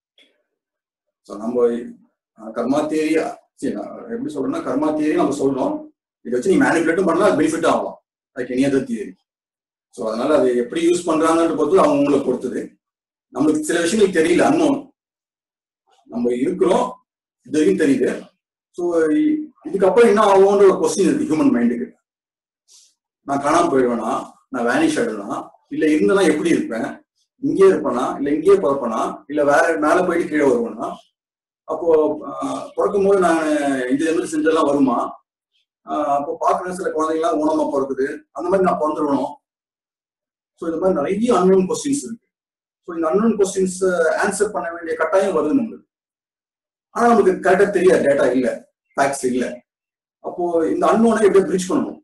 ஸோ நம்ம ஆஹ் கர்மா தியரி சரி நான் எப்படி சொல்றேன்னா கர்மா தியரி நம்ம சொல்றோம் இதை வச்சு நீ மேனிபுலேட்டும் பண்ணலாம் அது பெனிஃபிட் ஆகலாம் like any other theory so அதனால அது எப்படி யூஸ் பண்றாங்கன்ற பொறுத்து அவங்க உங்களை பொறுத்தது நம்மளுக்கு சில விஷயங்கள் தெரியல அன்னோன் நம்ம இருக்கிறோம் இது வரைக்கும் தெரியுது ஸோ இதுக்கப்புறம் என்ன ஆகும்ன்ற ஒரு கொஸ்டின் இருக்கு ஹியூமன் மைண்டுக்கு நான் காணாம போயிடுவேனா நான் வேனிஷ் ஆயிடுவேனா இல்ல இருந்தனா எப்படி இருப்பேன் இங்கேயே இருப்பேனா இல்ல இங்கேயே பிறப்பேனா இல்ல வேற மேல போயிட்டு கீழே வருவேனா அப்போ ஆஹ், பிறக்கும் போது நான் இந்த மாதிரி செஞ்செல்லாம் வருமா ஆஹ், அப்போ பாக்குற சில குழந்தைங்களாம் ஊனமா பிறக்குது அந்த மாதிரி நான் பிறந்துடணும் ஸோ இந்த மாதிரி நிறைய அன்னோன் கொஸ்டின்ஸ் இருக்கு ஸோ இந்த அன்னோன் கொஸ்டின்ஸ் ஆன்சர் பண்ண வேண்டிய கட்டாயம் வருது நம்மளுக்கு ஆனா நமக்கு கரெக்டா தெரியாது டேட்டா இல்ல ஃபேக்ட்ஸ் இல்ல அப்போ இந்த அன்னோனை எப்படி பிரிட்ஜ் பண்ணணும்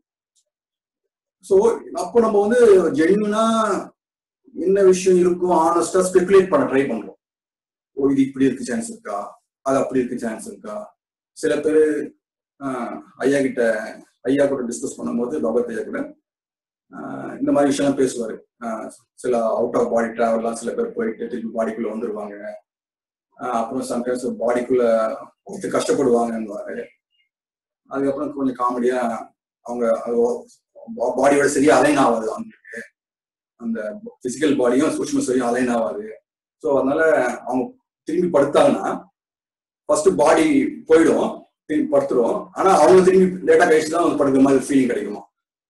ஸோ அப்போ நம்ம வந்து ஜென்யூனா என்ன விஷயம் இருக்கும் ஆனஸ்டா ஸ்பெகுலேட் பண்ண ட்ரை பண்றோம் ஓ இது இப்படி இருக்கு சான்ஸ் இருக்கா அது அப்படி இருக்கு சான்ஸ் இருக்கா சில பேர் ஐயா கிட்ட ஐயா கூட டிஸ்கஸ் பண்ணும்போது பகவத் ஐயா கூட ஆஹ் இந்த மாதிரி விஷயம்லாம் பேசுவாரு ஆஹ் சில அவுட் ஆஃப் பாடி டிராவல்லாம் சில பேர் போயிட்டு திருப்பி பாடிக்குள்ள வந்துருவாங்க ஆஹ் அப்புறம் சம்டைம்ஸ் பாடிக்குள்ள ஒருத்தர் கஷ்டப்படுவாங்கன்னு அதுக்கப்புறம் கொஞ்சம் காமெடியா அவங்க பாடியோட சரியா அலைன் ஆகாது அவங்களுக்கு அந்த பிசிக்கல் பாடியும் சூட்ச்ம சரியும் அலைன் ஆகாது ஸோ அதனால அவங்க திரும்பி படுத்தாங்கன்னா ஃபர்ஸ்ட் பாடி போயிடும் திரும்பி படுத்துரும் ஆனா அவங்க திரும்பி லேட்டா கழிச்சு தான் அவங்க படுக்கிற மாதிரி ஃபீலிங் கிடைக்குமா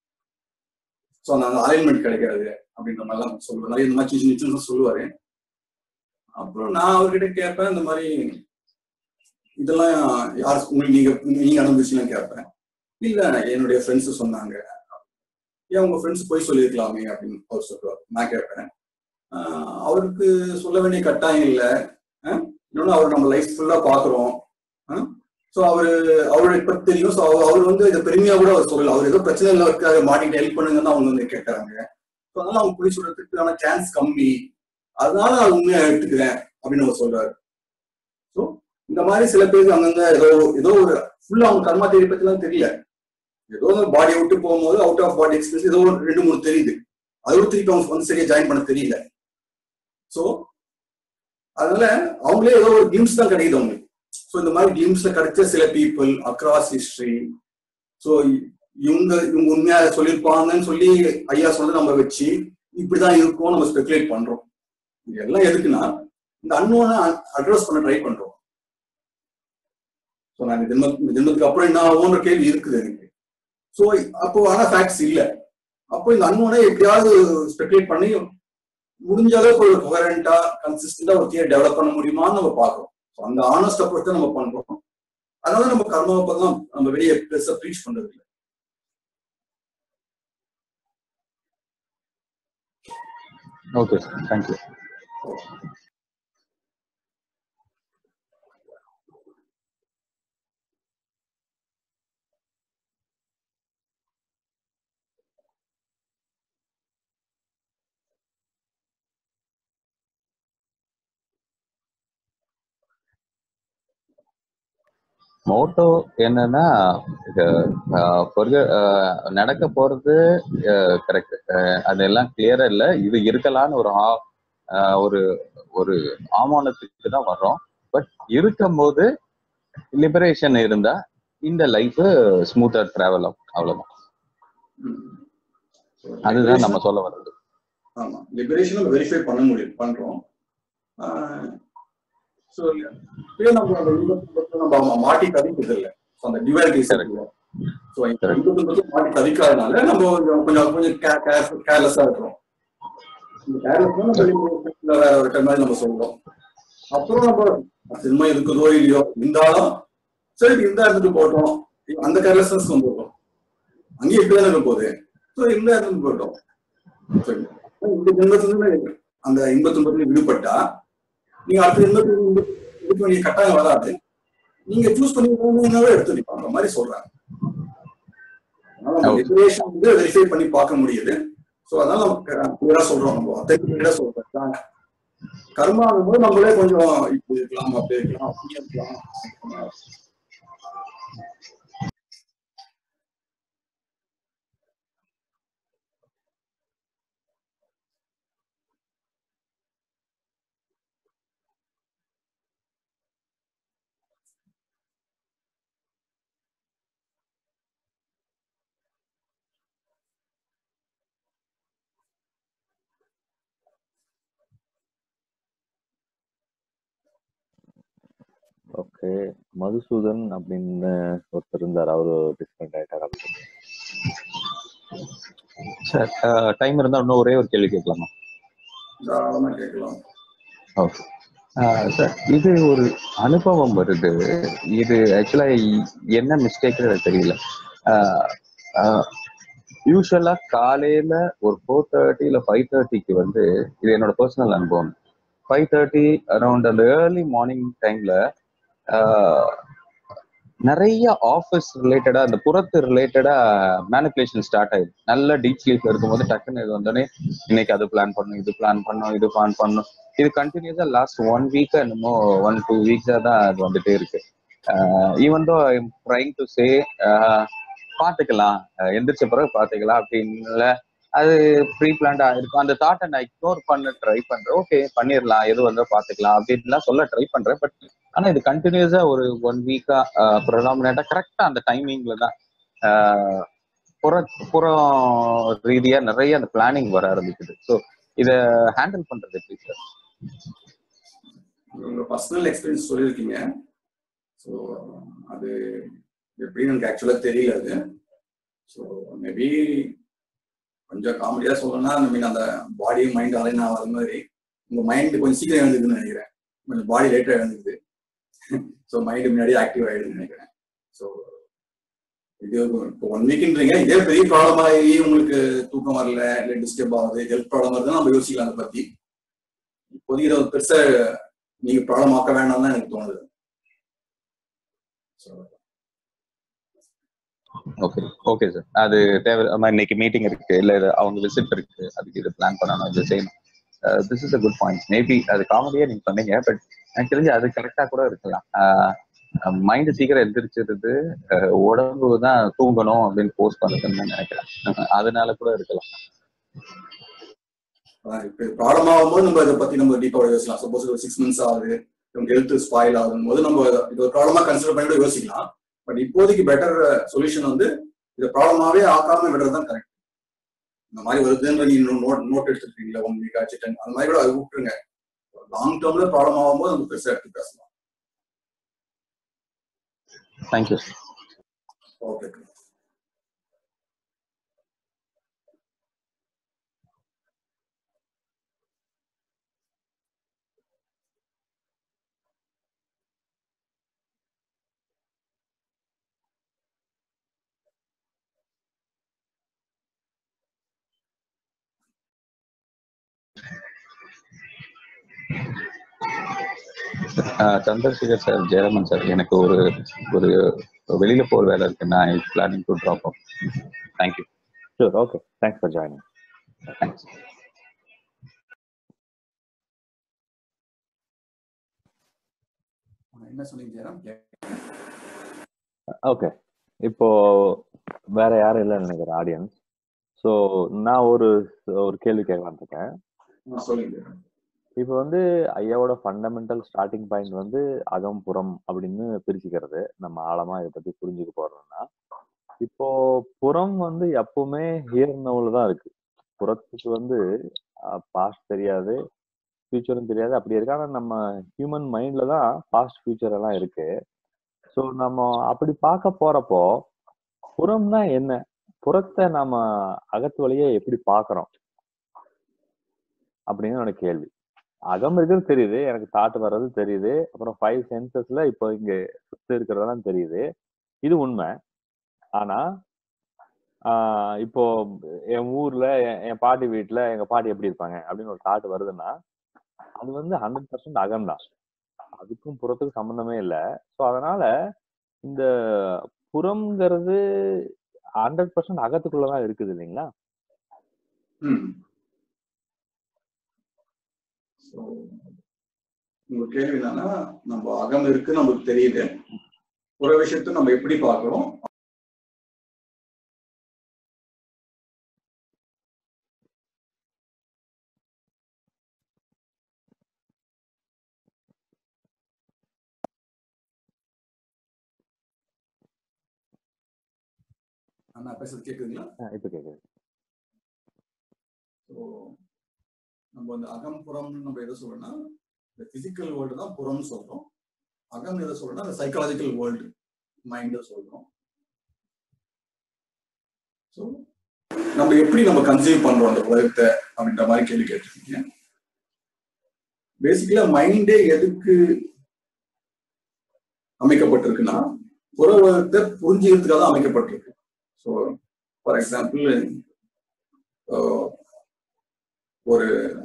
ஸோ அந்த அலைன்மெண்ட் கிடைக்காது அப்படின்ற மாதிரிலாம் சொல்லுவார் நிறைய இந்த மாதிரி சின்ன சின்ன விஷயம் சொல்லுவாரு அப்புறம் நான் அவர்கிட்ட கேட்பேன் இந்த மாதிரி இதெல்லாம் யார் உங்களுக்கு நீங்க நீங்க அனுபவிச்சுலாம் கேட்பேன் இல்ல என்னுடைய ஃப்ரெண்ட்ஸ் சொன்னாங்க ஏன் உங்க ஃப்ரெண்ட்ஸ் போய் சொல்லியிருக்கலாமே அப்படின்னு அவர் சொல்லுவார் நான் கேட்பேன் ஆஹ் அவருக்கு சொல்ல வேண்டிய கட்டாயம் இல்லை இன்னொன்னு அவர் நம்ம லைஃப் ஃபுல்லா பாக்குறோம் ஸோ அவரு அவரோட இப்ப தெரியும் ஸோ அவர் வந்து இதை பெருமையா கூட அவர் சொல்லல அவர் ஏதோ பிரச்சனை இல்லை இருக்காரு மாட்டிட்டு ஹெல்ப் பண்ணுங்கன்னு அவங்க வந்து கேட்கறாங்க ஸோ அதனால அவங்க போய் சொல்றதுக்கான சான்ஸ் கம்மி அதனால நான் உண்மையா எடுத்துக்கிறேன் அப்படின்னு அவர் சொல்றாரு ஸோ இந்த மாதிரி சில பேருக்கு அங்கங்க ஏதோ ஏதோ ஒரு ஃபுல்லா அவங்க கர்மா தேடி பத்திலாம் தெரியல ஏதோ பாடியை விட்டு போகும்போது அவுட் ஆஃப் பாடி எக்ஸ்பீரியன்ஸ் ஏதோ ஒரு ரெண்டு மூணு தெரியுது அதோட திருப்பி அவங்க வந்து சரியா ஜாயின் பண்ண தெரியல ஸோ அதனால அவங்களே ஏதோ ஒரு கிளிம்ஸ் தான் கிடைக்குது அவங்களுக்கு ஸோ இந்த மாதிரி கிளிம்ஸ்ல கிடைச்ச சில பீப்புள் அக்ராஸ் ஹிஸ்டரி ஸோ இவங்க இவங்க உண்மையா சொல்லியிருப்பாங்கன்னு சொல்லி ஐயா சொன்னதை நம்ம வச்சு இப்படிதான் இருக்கும் நம்ம ஸ்பெகுலேட் பண்றோம் இது எல்லாம் எதுக்குன்னா இந்த அன்னோனை அட்ரஸ் பண்ண ட்ரை பண்றோம் ஸோ நான் இந்த ஜென்ம இந்த ஜென்மத்துக்கு அப்புறம் என்ன ஆகும்ன்ற கேள்வி இருக்குது எனக்கு ஸோ அப்போ ஆனா ஃபேக்ட்ஸ் இல்ல அப்போ இந்த அன்னோனை எப்படியாவது ஸ்பெகுலேட் பண்ணி முடிஞ்ச அளவுக்கு ஒரு கொகரண்டா கன்சிஸ்டண்டா ஒரு தியரி டெவலப் பண்ண முடியுமான்னு நம்ம பார்க்கறோம் So அந்த ஆனஸ்ட் அப்ரோச் தான் நம்ம பண்றோம் அதனால நம்ம கர்மாவை பக்கம் நம்ம வெளியே பெருசா ப்ரீச் பண்றது இல்லை ஓகே சார் தேங்க்யூ மோட்டோ என்னன்னா இது, ஆஹ், forget- ஆஹ், நடக்க போறது கரெக்ட் அதெல்லாம் கிளியரா இல்ல இது இருக்கலாம்னு ஒரு ஆ- ஆஹ், ஒரு ஒரு ஆமானத்துக்கு தான் வர்றோம் பட் இருக்கும் போது லிபரேஷன் இருந்தா இந்த லைஃப் ஸ்மூத்தா டிராவல் ஆகும் அவ்வளவுதான் அதுதான் நம்ம சொல்ல வர்றது ஆமா லிபரேஷன் நம்ம வெரிஃபை பண்ண முடியும் பண்றோம் ஸோ இப்பயே நம்ம அந்த இன்பத்தை நம்ம மாட்டி தவிக்கிறது இல்லை ஸோ அந்த டிவைலிட்டி Correct. ஸோ இன்பத்தை மாட்டி தவிக்காதனால நம்ம கொஞ்சம் கொஞ்சம் கொஞ்சம் கேர்லெஸ்ஸா இருக்கிறோம் இந்த கேர்லெஸ் நம்ம liberation-ல வேற ஒரு term மாதிரி நம்ம சொல்றோம் அப்புறம் நம்ம சினிமா இருக்குதோ இல்லையோ இருந்தாலும் சரி இருந்தா இருந்துட்டு போட்டோம் அந்த கேர்லெஸ்னஸ் வந்துடும் அங்கேயும் இப்படி தானே போகுது ஸோ இருந்தா இருந்துட்டு போட்டோம் சரி. இந்த ஜென்மத்துல அந்த இன்ப துன்பத்துல விடுபட்டா நீங்க அடுத்த ஜென்மத்துல இது பண்ணி கட்டாயம் வராது நீங்க சூஸ் பண்ணி போகணும்னாவே எடுத்துக்கலாம் அந்த மாதிரி சொல்றாங்க அதனால நம்ம Okay. லிபரேஷன் வந்து வெரிஃபை பண்ணி பார்க்க முடியுது ஸோ அதனால நம்ம கிளியரா சொல்றோம் நம்ம அத்தன்டிக்கா சொல்றோம் கர்மா போது நம்மளே கொஞ்சம் இப்படி இருக்கலாம் அப்படி இருக்கலாம் அப்படி இருக்கலாம் ஓகே மதுசூதன் அப்படின்னு ஒருத்தர் இருந்தார் அவரு டிஸ்கனெக்ட் ஆயிட்டார் அப்படின்னு சார் டைம் இருந்தா இன்னும் ஒரே ஒரு கேள்வி கேட்கலாமா தாராளமா கேட்கலாம் ஓகே சார் இது ஒரு அனுபவம் வருது இது ஆக்சுவலா என்ன மிஸ்டேக் எனக்கு தெரியல யூஸ்வலா காலையில ஒரு ஃபோர் தேர்ட்டி இல்ல ஃபைவ் தேர்ட்டிக்கு வந்து இது என்னோட பர்சனல் அனுபவம் ஃபைவ் தேர்ட்டி அரௌண்ட் அந்த ஏர்லி மார்னிங் டைம்ல நிறைய ஆஃபீஸ் ரிலேட்டடா அந்த புறத்து ரிலேட்டடா மேனிப்புலேஷன் ஸ்டார்ட் ஆயிடுது நல்ல டீப் ஸ்லீப்ல இருக்கும்போது டக்குன்னு இது வந்தோடனே இன்னைக்கு அது பிளான் பண்ணும் இது பிளான் பண்ணும் இது பிளான் பண்ணும் இது கண்டினியூஸா லாஸ்ட் ஒன் வீக்கா என்னமோ ஒன் டூ வீக்ஸா தான் அது வந்துட்டே இருக்கு even though I am trying to say பாத்துக்கலாம் அஹ் எந்திரிச்ச பிறகு பாத்துக்கலாம் அப்படின்னு அது ப்ரீ பிளான்டா இருக்கும் அந்த தாட்டை நான் இக்னோர் பண்ண ட்ரை பண்றேன் ஓகே பண்ணிடலாம் எது வந்தோ பாத்துக்கலாம் அப்படின்லாம் சொல்ல ட்ரை பண்றேன் பட் ஆனா இது கண்டினியூஸா ஒரு ஒன் வீக்கா ப்ரொடாமினா கரெக்டா அந்த டைமிங்ல தான் ஆஹ் புற புறம் ரீதியா நிறைய அந்த பிளானிங் வர ஆரம்பிக்குது ஸோ இத ஹேண்டில் பண்றது எப்படி சார் உங்க பர்சனல் எக்ஸ்பீரியன்ஸ் சொல்லியிருக்கீங்க ஸோ அது எப்படின்னு எனக்கு ஆக்சுவலாக தெரியல அது ஸோ மேபி கொஞ்சம் காமெடியாக சொல்லணும்னா ஐ மீன் அந்த பாடி மைண்ட் அலைன் ஆகாத மாதிரி உங்க மைண்ட் கொஞ்சம் சீக்கிரம் எழுந்துக்குன்னு நினைக்கிறேன் கொஞ்சம் பாடி லேட்டாக எழுந்துக்குது ஸோ மைண்ட் முன்னாடி ஆக்டிவ் ஆயிடுதுன்னு நினைக்கிறேன் ஸோ இது இப்போ ஒன் வீக்ன்றீங்க இதே பெரிய ப்ராப்ளம் ஆகி உங்களுக்கு தூக்கம் வரல இல்லை டிஸ்டர்ப் ஆகுது ஹெல்த் ப்ராப்ளம் வருதுன்னா நம்ம யோசிக்கலாம் அதை பத்தி இப்போதைக்கு இதை ஒரு பெருசா நீங்க ப்ராப்ளம் ஆக்க வேண்டாம் தான் எனக்கு தோணுது So, ஓகே ஓகே சார் அது தேவை ஆமா, இன்னைக்கு மீட்டிங் இருக்கு இல்ல இது அவங்க விசிட் இருக்கு அதுக்கு இது பிளான் பண்ணணும் இது செய்யணும் this is a good point maybe அது காமெடியா நீங்க சொன்னீங்க பட் எனக்கு தெரிஞ்சு அது கரெக்டா கூட இருக்கலாம் மைண்ட் சீக்கிரம் எந்திரிச்சிருது அஹ், உடம்பு தான் தூங்கணும் அப்படின்னு போஸ்ட் பண்ணுதுன்னு நான் நினைக்கிறேன் அதனால கூட இருக்கலாம் அதான் இப்ப ப்ராப்ளம் ஆகும்போது நம்ம இதை பத்தி நம்ம டீப்பா யோசிக்கலாம் சப்போஸ் ஒரு சிக்ஸ் மந்த்ஸ் ஆகுது நம்ம ஹெல்த் ஸ்பாயில் ஆகும் போது நம்ம இதை- இது ஒரு ப்ராப்ளமா கன்சிடர் பண்ணி கூட யோசிக்கலாம் பட் இப்போதைக்கு பெட்டர் சொல்யூஷன் வந்து இதை ப்ராப்ளமாவே ஆக்காம விடுறது தான் கரெக்ட் இந்த மாதிரி வருதுன்ற நீங்க நோட் நோட் எடுத்துருக்கீங்களா ஒன் வீக் ஆச்சு ten அந்த மாதிரி கூட அது விட்டுருங்க லாங் டேர்ம்ல ப்ராப்ளம் ஆகும்போது நம்ம பெருசா எடுத்து பேசலாம் தேங்க்யூ ஓகே ஆஹ் சந்திரசேகர் சார் ஜெயராமன் சார் எனக்கு ஒரு ஒரு வெளியில போற வேலை இருக்கு நான் planning to drop up thank you sure okay thanks for joining thanks என்ன சொன்னீங்க ஜெயராம் ஓகே இப்போ வேற யாரும் இல்லைன்னு நினைக்கிறேன் ஆடியன்ஸ் ஸோ நான் ஒரு ஒரு கேள்வி கேட்கலான்னு இருக்கேன் ஆ, சொல்லுங்க ஜெயராம். இப்போ வந்து ஐயாவோட ஃபண்டமெண்டல் ஸ்டார்டிங் பாயிண்ட் வந்து அகம் புறம் அப்படின்னு பிரிச்சுக்கிறது நம்ம ஆழமா இதை பத்தி புரிஞ்சுக்க போறோம்னா இப்போ புறம் வந்து எப்பவுமே ஹியர் நவுல தான் இருக்கு புறத்துக்கு வந்து பாஸ்ட் தெரியாது ஃபியூச்சரும் தெரியாது அப்படி இருக்கு ஆனா நம்ம ஹியூமன் மைண்ட்ல தான் பாஸ்ட் ஃபியூச்சர் எல்லாம் இருக்கு ஸோ நம்ம அப்படி பார்க்க போறப்போ புறம்னா என்ன புறத்தை நம்ம அகத்து வழியே எப்படி பார்க்கறோம் அப்படின்னு என்னோட கேள்வி அகம் இருக்கிறது தெரியுது எனக்கு தாட் வர்றது தெரியுது அப்புறம் ஃபைவ் சென்சஸ்ல இப்போ இங்க சுத்தி இருக்கிறதெல்லாம் தெரியுது இது உண்மை ஆனா ஆஹ் இப்போ என் ஊர்ல என் என் பாட்டி வீட்டுல எங்க பாட்டி எப்படி இருப்பாங்க அப்படின்னு ஒரு தாட் வருதுன்னா அது வந்து ஹண்ட்ரட் பர்சன்ட் அகம்தான் அதுக்கும் புறத்துக்கும் சம்மந்தமே இல்லை ஸோ அதனால இந்த புறம்ங்கிறது ஹண்ட்ரட் பர்சன்ட் அகத்துக்குள்ளதான் இருக்குது இல்லைங்களா ம் So, உங்க கேள்வி என்னன்னா நம்ம அகம் இருக்கு நமக்கு தெரியுது ஒரு விஷயத்தை நம்ம எப்படி பார்க்கிறோம் நான் பேசுறது கேக்குதுங்களா ஆஹ் இப்ப கேக்குது ஸோ நம்ம அந்த அகம் புறம்னு நம்ம எதை சொல்றோம்னா இந்த பிசிக்கல் வேர்ல்டு தான் புறம்னு சொல்றோம் அகம் எதை சொல்றோம்னா அந்த சைக்காலஜிக்கல் வேர்ல்டு மைண்ட் சொல்றோம் ஸோ நம்ம எப்படி நம்ம கன்சீவ் பண்றோம் அந்த உலகத்தை அப்படின்ற மாதிரி கேள்வி கேட்டிருக்கீங்க பேசிக்கலா மைண்டே எதுக்கு அமைக்கப்பட்டிருக்குன்னா புற உலகத்தை புரிஞ்சுக்கிறதுக்காக தான் அமைக்கப்பட்டிருக்கு ஸோ ஃபார் எக்ஸாம்பிள் ஒரு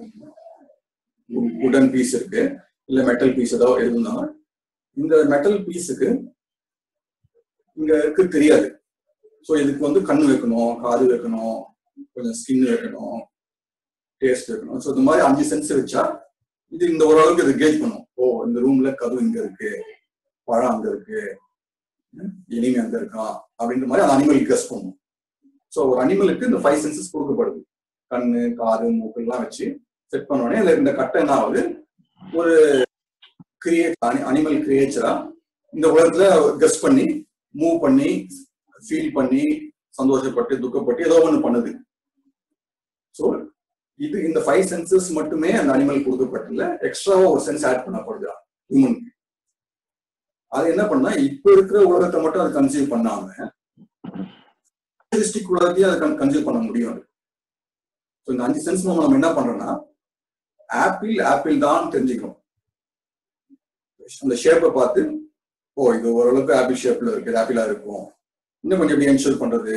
உடன் பீஸ் இருக்கு இல்ல மெட்டல் பீஸ் ஏதோ இருந்தா இந்த மெட்டல் பீஸுக்கு இங்க இருக்கு தெரியாது ஸோ இதுக்கு வந்து கண்ணு வைக்கணும் காது வைக்கணும் கொஞ்சம் ஸ்கின் வைக்கணும் டேஸ்ட் வைக்கணும் ஸோ இந்த மாதிரி அஞ்சு சென்ஸ் வச்சா இது இந்த ஓரளவுக்கு இது கேஜ் பண்ணும் ஓ இந்த ரூம்ல கதவு இங்க இருக்கு பழம் அங்க இருக்கு இனிமே அங்க இருக்கான் அப்படின்ற மாதிரி அந்த அனிமல் கெஸ் பண்ணும் ஸோ ஒரு அனிமலுக்கு இந்த ஃபைவ் சென்சஸ் கொடுக்கப்படுது கண்ணு காது மூக்கு எல்லாம் வச்சு செட் பண்ண உடனே இதுல இந்த கட்டை என்ன ஆகுது ஒரு கிரியேட் அனிமல் கிரியேச்சரா இந்த உலகத்துல கெஸ் பண்ணி மூவ் பண்ணி ஃபீல் பண்ணி சந்தோஷப்பட்டு துக்கப்பட்டு ஏதோ ஒண்ணு பண்ணுது ஸோ இது இந்த ஃபைவ் சென்சஸ் மட்டுமே அந்த அனிமல் கொடுக்கப்பட்டல எக்ஸ்ட்ராவா ஒரு சென்ஸ் ஆட் பண்ணப்படுது ஹியூமனுக்கு அது என்ன பண்ணா இப்ப இருக்கிற உலகத்தை மட்டும் அது கன்சீவ் பண்ணாம உலகத்தையும் அதை கன்சீவ் பண்ண முடியும் அது ஸோ இந்த அஞ்சு சென்ஸ் நம்ம நம்ம என்ன பண்றோம்னா ஆப்பிள் ஆப்பிள் தான் தெரிஞ்சுக்கிறோம் அந்த ஷேப்பை பார்த்து ஓ இது ஓரளவுக்கு ஆப்பிள் ஷேப்ல இருக்கு ஆப்பிளா இருக்கும் இன்னும் கொஞ்சம் எப்படி என்ஷூர் பண்றது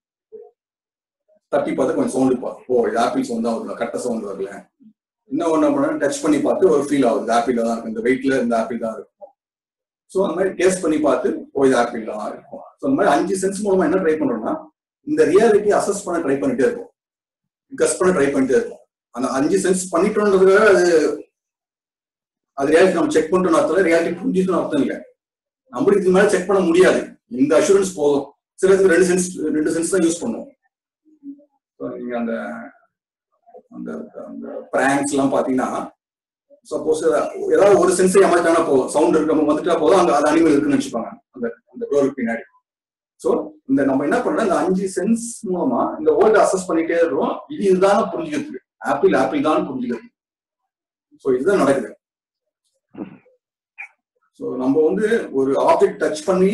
தட்டி பார்த்து கொஞ்சம் சவுண்டு பார்த்து ஓ இது ஆப்பிள் சவுண்ட் தான் வரல கட்ட சவுண்ட் வரல இன்னும் ஒண்ணு பண்ண டச் பண்ணி பார்த்து ஒரு ஃபீல் ஆகுது ஆப்பிள் தான் இருக்கும் இந்த வெயிட்ல இந்த ஆப்பிள் தான் இருக்கும் ஸோ அந்த மாதிரி டேஸ்ட் பண்ணி பார்த்து ஓ இது ஆப்பிள் தான் இருக்கும் ஸோ அந்த மாதிரி அஞ்சு சென்ஸ் மூலமா என்ன ட்ரை பண்றோம்னா இந்த ரியாலிட்டி அசஸ் பண்ண ட்ரை பண்ணிட்டே இருக்கும் கஸ் பண்ண ட்ரை பண்ணிட்டே இருக்கும் அந்த அஞ்சு சென்ஸ் பண்ணிட்டோன்றதுக்காக அது அது ரியாலிட்டி நம்ம செக் பண்ணிட்டோம்னு அர்த்தம் ரியாலிட்டி புரிஞ்சுக்கணும் அர்த்தம் இல்லை நம்மளுக்கு இதுக்கு மேல செக் பண்ண முடியாது இந்த அஷூரன்ஸ் போதும் சிலருக்கு ரெண்டு சென்ஸ் ரெண்டு சென்ஸ் தான் யூஸ் பண்ணுவோம் நீங்க அந்த அந்த அந்த பிராங்க்ஸ் எல்லாம் பாத்தீங்கன்னா சப்போஸ் ஏதாவது ஒரு சென்ஸை ஏமாத்தானா போதும் சவுண்ட் இருக்க வந்துட்டா போதும் அங்க அது அனிமல் இருக்குன்னு வச்சுப்பாங்க அந்த அந்த டோருக்கு பின்னாடி சோ இந்த நம்ம என்ன பண்றோம் இந்த அஞ்சு சென்ஸ் மூலமா இந்த வேர்ல்டு அசஸ் பண்ணிட்டே இருக்கோம் இது இதுதானே புரிஞ்சுக்கிறது ஆப்பிள் ஆப்பிள் தான் புரிஞ்சுக்கிறது சோ இதுதான் நடக்குது சோ நம்ம வந்து ஒரு ஆப்ஜெக்ட் டச் பண்ணி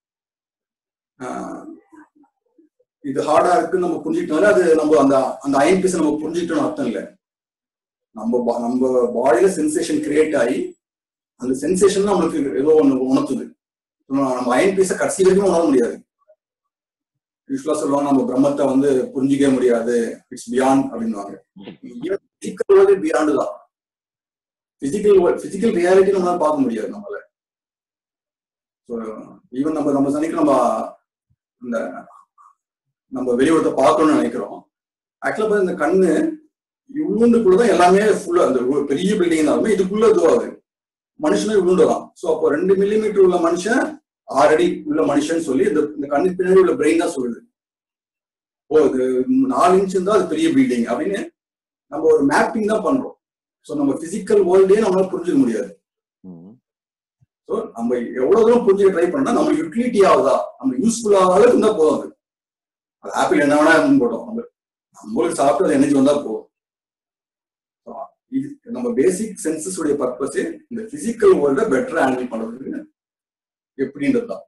இது ஹார்டா இருக்குன்னு நம்ம புரிஞ்சுக்கிட்டோம்னா அது நம்ம அந்த அந்த அயன் பீஸ் நம்ம புரிஞ்சுக்கிட்டோம்னு அர்த்தம் இல்லை நம்ம நம்ம பாடியில சென்சேஷன் கிரியேட் ஆகி அந்த சென்சேஷன் நம்மளுக்கு ஏதோ ஒண்ணு உணர்த்துது நம்ம அயன் பீஸை கடைசி வரைக்கும் உணர முடியாது யூஸ்வலா சொல்லுவாங்க நம்ம பிரம்மத்தை வந்து புரிஞ்சிக்கவே முடியாது இட்ஸ் பியாண்ட் அப்படின்வாங்க பியாண்டு தான் பிசிக்கல் பிசிக்கல் ரியாலிட்டி நம்மளால பார்க்க முடியாது நம்மளால ஸோ ஈவன் நம்ம நம்ம சனிக்கு நம்ம இந்த நம்ம வெளியுலகத்தை பார்க்கணும்னு நினைக்கிறோம் ஆக்சுவலா இந்த கண்ணு இவ்வளோண்டுக்குள்ளதான் எல்லாமே ஃபுல்லா அந்த ஒரு பெரிய பில்டிங் இருந்தாலுமே இதுக்குள்ள இதுவாகுது மனுஷனே இவ்வளோண்டுதான் ஸோ அப்போ ரெண்டு மில்லிமீட்டர் உள்ள மனுஷன் ஆறு அடி உள்ள மனுஷன் சொல்லி இந்த இந்த கண்ணுக்கு பின்னாடி உள்ள பிரெயின் தான் சொல்லுது ஓ இது நாலு இன்ச் இருந்தா அது பெரிய பில்டிங் அப்படின்னு நம்ம ஒரு மேப்பிங் தான் பண்றோம் ஸோ நம்ம பிசிக்கல் வேர்ல்டே நம்மளால புரிஞ்சுக்க முடியாது ம், ஸோ நம்ம எவ்வளவு தூரம் புரிஞ்சுக்க ட்ரை பண்ணா நம்ம யூட்டிலிட்டி ஆகுதா நம்ம யூஸ்ஃபுல் ஆகிற அளவுக்கு இருந்தா போதும் அது அது ஆப்பிள் என்ன வேணா இருந்து போட்டோம் நம்ம நம்மளுக்கு சாப்பிட்டு அது எனர்ஜி வந்தா போதும் So, இது நம்ம பேசிக் சென்சஸ் உடைய பர்பஸே இந்த பிசிக்கல் வேர்ல்ட பெட்டரா ஹேண்டில் பண்றதுக்கு எப்படின்றது தான்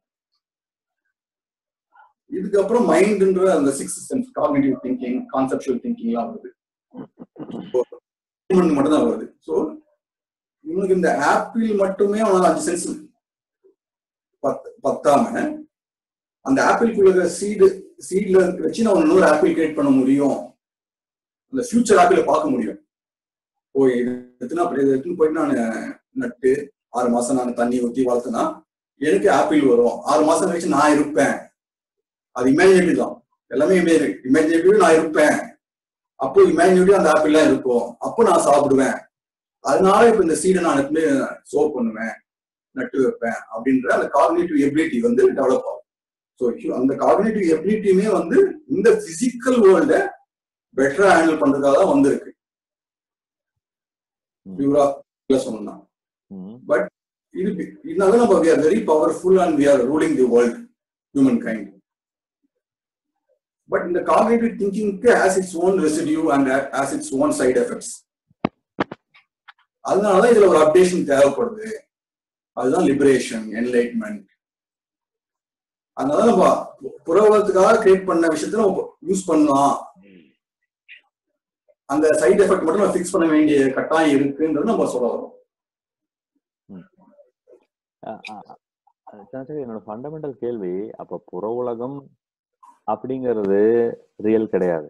இதுக்கப்புறம் மைண்ட்ன்ற அந்த six sense cognitive thinking conceptual திங்கிங்லாம் வருது மட்டும் தான் வருது ஸோ இவனுக்கு இந்த ஆப்பிள் மட்டுமே அவனால அஞ்சு சென்ஸ் பத் பத்தாம அந்த ஆப்பிள்குள்ள சீடு சீட்ல வச்சு நான் இன்னொரு ஆப்பிள் கிரியேட் பண்ண முடியும் அந்த ஃபியூச்சர் ஆப்பிள பார்க்க முடியும் ஓ இது எடுத்துனா அப்படி இதை எடுத்துன்னு போயிட்டு நான் நட்டு ஆறு மாசம் நான் தண்ணி ஊத்தி வளர்த்தனா எனக்கு ஆப்பிள் வரும் ஆறு மாசம் கழிச்சு நான் இருப்பேன் அது இமேஜினேட்டிவ் தான் எல்லாமே இமேஜினேட்டிவ் நான் இருப்பேன் அப்போ இமேஜினேட்டிவ் அந்த ஆப்பிள்லாம் இருக்கும் அப்போ நான் சாப்பிடுவேன் அதனால இப்ப இந்த சீடை நான் எப்பவுமே சோ பண்ணுவேன் நட்டு வைப்பேன் அப்படின்ற அந்த காக்னேட்டிவ் எபிலிட்டி வந்து டெவலப் ஆகும் ஸோ அந்த காக்னேட்டிவ் எபிலிட்டியுமே வந்து இந்த பிசிக்கல் வேர்ல்ட பெட்டரா ஹேண்டில் பண்றதுக்காக தான் வந்திருக்கு ம். பியூரா சொன்னா ம், இது இதனால நம்ம we are very powerful and we are ruling the world humankind but இந்த cognitive thinking has its own residue and has its own side effects அதனாலதான் இதுல ஒரு அப்டேஷன் தேவைப்படுது அதுதான் லிபரேஷன் என்லைட்மெண்ட் அதனால நம்ம புற உலகத்துக்காக கிரியேட் பண்ண விஷயத்த நம்ம யூஸ் பண்ணலாம் அந்த சைடு எஃபெக்ட் மட்டும் நம்ம ஃபிக்ஸ் பண்ண வேண்டிய கட்டாயம் இருக்குன்றது நம்ம சொல்ல வரோம் அ- அ- அ- சந்திரசேகர், என்னோட ஃபண்டமெண்டல் கேள்வி அப்ப புற உலகம் அப்படிங்கிறது ரியல் கிடையாது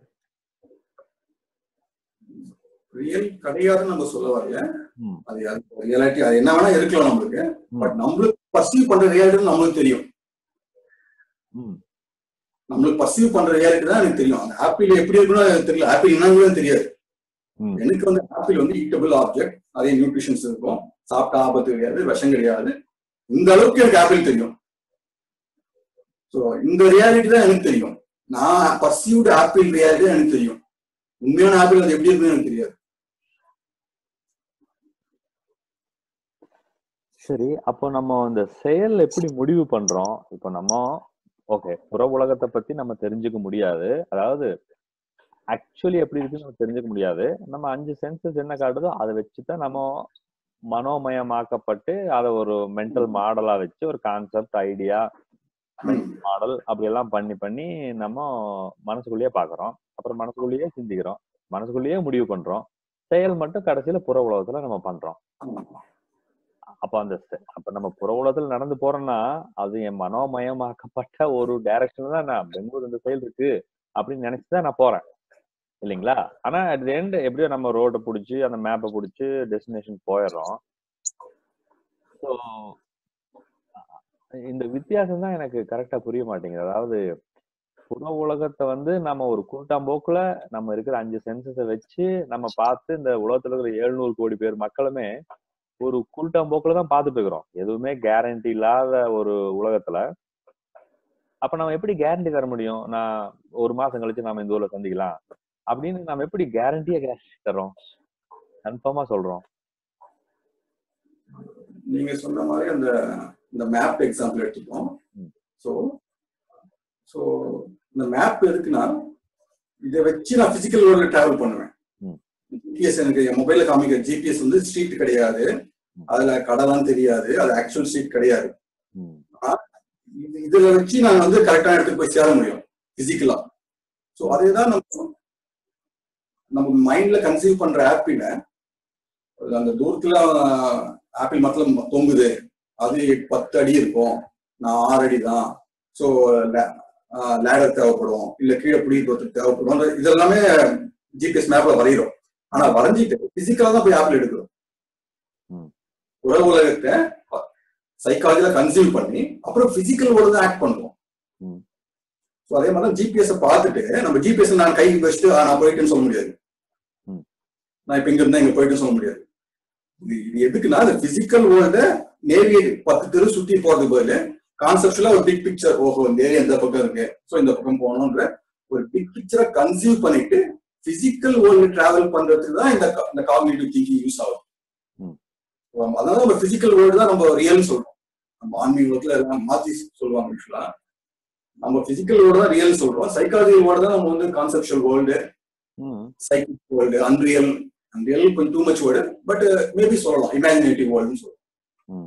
ரியல் கிடையாதுன்னு நம்ம சொல்ல வரல ம். அது ரியாலிட்டி அது என்ன வேணா இருக்கலாம் நம்மளுக்கு ம். பட் நம்மளுக்கு பர்சீவ் பண்ற ரியாலிட்டி நம்மளுக்கு தெரியும் ம், நம்மளுக்கு பர்சீவ் பண்ற ரியாலிட்டி தான் எனக்கு தெரியும் அந்த ஆப்பிள் எப்படி இருக்குன்னு எனக்கு தெரியல ஆப்பிள் என்னன்னு தெரியாது ம். எனக்கு வந்து ஆப்பிள் வந்து ஈட்டபிள் ஆப்ஜெக்ட் நிறைய நியூட்ரிஷன்ஸ் இருக்கும் சாப்பிட்டா ஆபத்து கிடையாது விஷம் கிடையாது இந்த அளவுக்கு எனக்கு ஆப்பிள் தெரியும் ஸோ இந்த ரியாலிட்டி தான் எனக்கு தெரியும் நான் பர்சீவ்டு ஆப்பிள் ரியாலிட்டி தான் எனக்கு தெரியும் உண்மையான ஆப்பிள் அது எப்படி இருக்குன்னு எனக்கு தெரியாது சரி அப்போ நம்ம இந்த செயல் எப்படி முடிவு பண்றோம் இப்போ நம்ம ஓகே புற உலகத்தை பத்தி நம்ம தெரிஞ்சுக்க முடியாது அதாவது ஆக்சுவலி எப்படி இருக்குன்னு நம்ம தெரிஞ்சுக்க முடியாது நம்ம அஞ்சு சென்சஸ் என்ன காட்டுதோ அதை வச்சுதான் நம்ம மனோமயமாக்கப்பட்டு அதை ஒரு மென்டல் மாடலா வச்சு ஒரு கான்செப்ட் ஐடியா ம். மாடல் அப்படி எல்லாம் பண்ணி பண்ணி நம்ம மனசுக்குள்ளேயே பாக்குறோம் அப்புறம் மனசுக்குள்ளேயே சிந்திக்கிறோம் மனசுக்குள்ளேயே முடிவு பண்றோம் செயல் மட்டும் கடைசியில புற உலகத்துல நம்ம பண்றோம் அப்ப அந்த செ- அப்ப நம்ம புற உலகத்துல நடந்து போறோம்னா அது என் மனோமயமாக்கப்பட்ட ஒரு டைரக்ஷன் தான் நான் பெங்களூர் இந்த செயல் இருக்கு அப்படின்னு நினைச்சுதான் நான் போறேன் இல்லைங்களா ஆனா அட் எண்ட் எப்படியோ நம்ம ரோட புடிச்சு அந்த மேப்பை புடிச்சு டெஸ்டினேஷன் போயிடுறோம் ஸோ இந்த வித்தியாசம் தான் எனக்கு கரெக்டா புரிய மாட்டேங்குது அதாவது புற உலகத்தை வந்து நம்ம ஒரு கூட்டாம்போக்குல நம்ம இருக்கிற அஞ்சு சென்சஸை வச்சு நம்ம பார்த்து இந்த உலகத்துல இருக்கிற எழுநூறு கோடி பேர் மக்களுமே ஒரு குருட்டாம்போக்குல தான் பார்த்துட்டு இருக்கிறோம் எதுவுமே கேரண்டி இல்லாத ஒரு உலகத்துல அப்ப நம்ம எப்படி கேரண்டி தர முடியும் நான் ஒரு மாசம் கழிச்சு நாம இந்த ஊர்ல சந்திக்கலாம் அப்படின்னு நம்ம எப்படி கேரண்டியா கேரண்டி தர்றோம் கன்ஃபார்மா சொல்றோம் நீங்க சொன்ன மாதிரி அந்த இந்த மேப் எக்ஸாம்பிள் எடுத்துப்போம் ம். ஸோ ஸோ இந்த மேப் எதுக்குன்னா இதை வச்சு நான் பிசிக்கல் வேர்ல்ட்ல டிராவல் பண்ணுவேன் ம். ஜிபிஎஸ் எனக்கு என் மொபைல்ல காமிக்கிற ஜிபிஎஸ் வந்து ஸ்ட்ரீட் கிடையாது ம். அதுல கடலாம் தெரியாது அது ஆக்சுவல் ஸ்ட்ரீட் கிடையாது ம், இது- இதுல வச்சு நான் வந்து கரெக்டான இடத்துக்கு போய் சேர முடியும் பிசிக்கலா ஸோ அதேதான் நம்ம நம்ம மைண்ட்ல கன்சீவ் பண்ற ஆப்பிள அந்த தூரத்துல ஆப்பிள் மரத்துல தொங்குது அது பத்து அடி இருக்கும் நான் ஆறு அடி தான் ஸோ லேடர் தேவைப்படும் இல்ல கீழே பிடிக்கிறதுக்கு தேவைப்படும் இதெல்லாமே ஜிபிஎஸ் மேப்ல வரைகிறோம் ஆனா வரைஞ்சிட்டு பிசிக்கலா தான் போய் ஆப்பிள் எடுக்கிறோம் புற உலகத்தை சைக்காலஜில கன்சியூம் பண்ணி அப்புறம் பிசிக்கல் வேர்ல்டு தான் ஆக்ட் பண்ணுவோம் ம். ஸோ அதே மாதிரி ஜிபிஎஸ் பார்த்துட்டு நம்ம ஜிபிஎஸ் நான் கை வச்சுட்டு "ஆ, நான் போயிட்டேன்னு சொல்ல முடியாது ம். நான் இப்ப இங்க இருந்தா இங்க போயிட்டேன்னு சொல்ல முடியாது இது இது எதுக்குன்னா அந்த பிசிக்கல் வேர்ல்ட நேவியேட் பத்து தெரு சுத்தி போறது பதில் கான்செப்ட்ல ஒரு பிக் பிக்சர் ஓஹோ இந்த ஏரியா இந்த பக்கம் இருக்கு ஸோ இந்த பக்கம் போகணுன்ற ஒரு பிக் பிக்சரை கன்சியூம் பண்ணிட்டு பிசிக்கல் வேர்ல்டு டிராவல் பண்றதுக்கு தான் இந்த க- இந்த காக்னிட்டிவ் திங்கிங் யூஸ் ஆகும் ம். ஆமா, அதனால நம்ம பிசிக்கல் வேர்ல்டு தான் நம்ம ரியல் சொல்றோம் நம்ம ஆன்மீகத்துல எல்லாம் மாத்தி சொல்லுவாங்க யூஸ்வலா நம்ம பிசிக்கல் வேர்டு தான் ரியல் சொல்றோம் சைக்காலஜிக்கல் வேர்டு தான் நம்ம வந்து conceptual world hmm psychic world unreal unreal கொஞ்சம் too much world but maybe சொல்லலாம் இமேஜினேட்டிவ் வேர்ல்டுன்னு சொல்லலாம் ம்.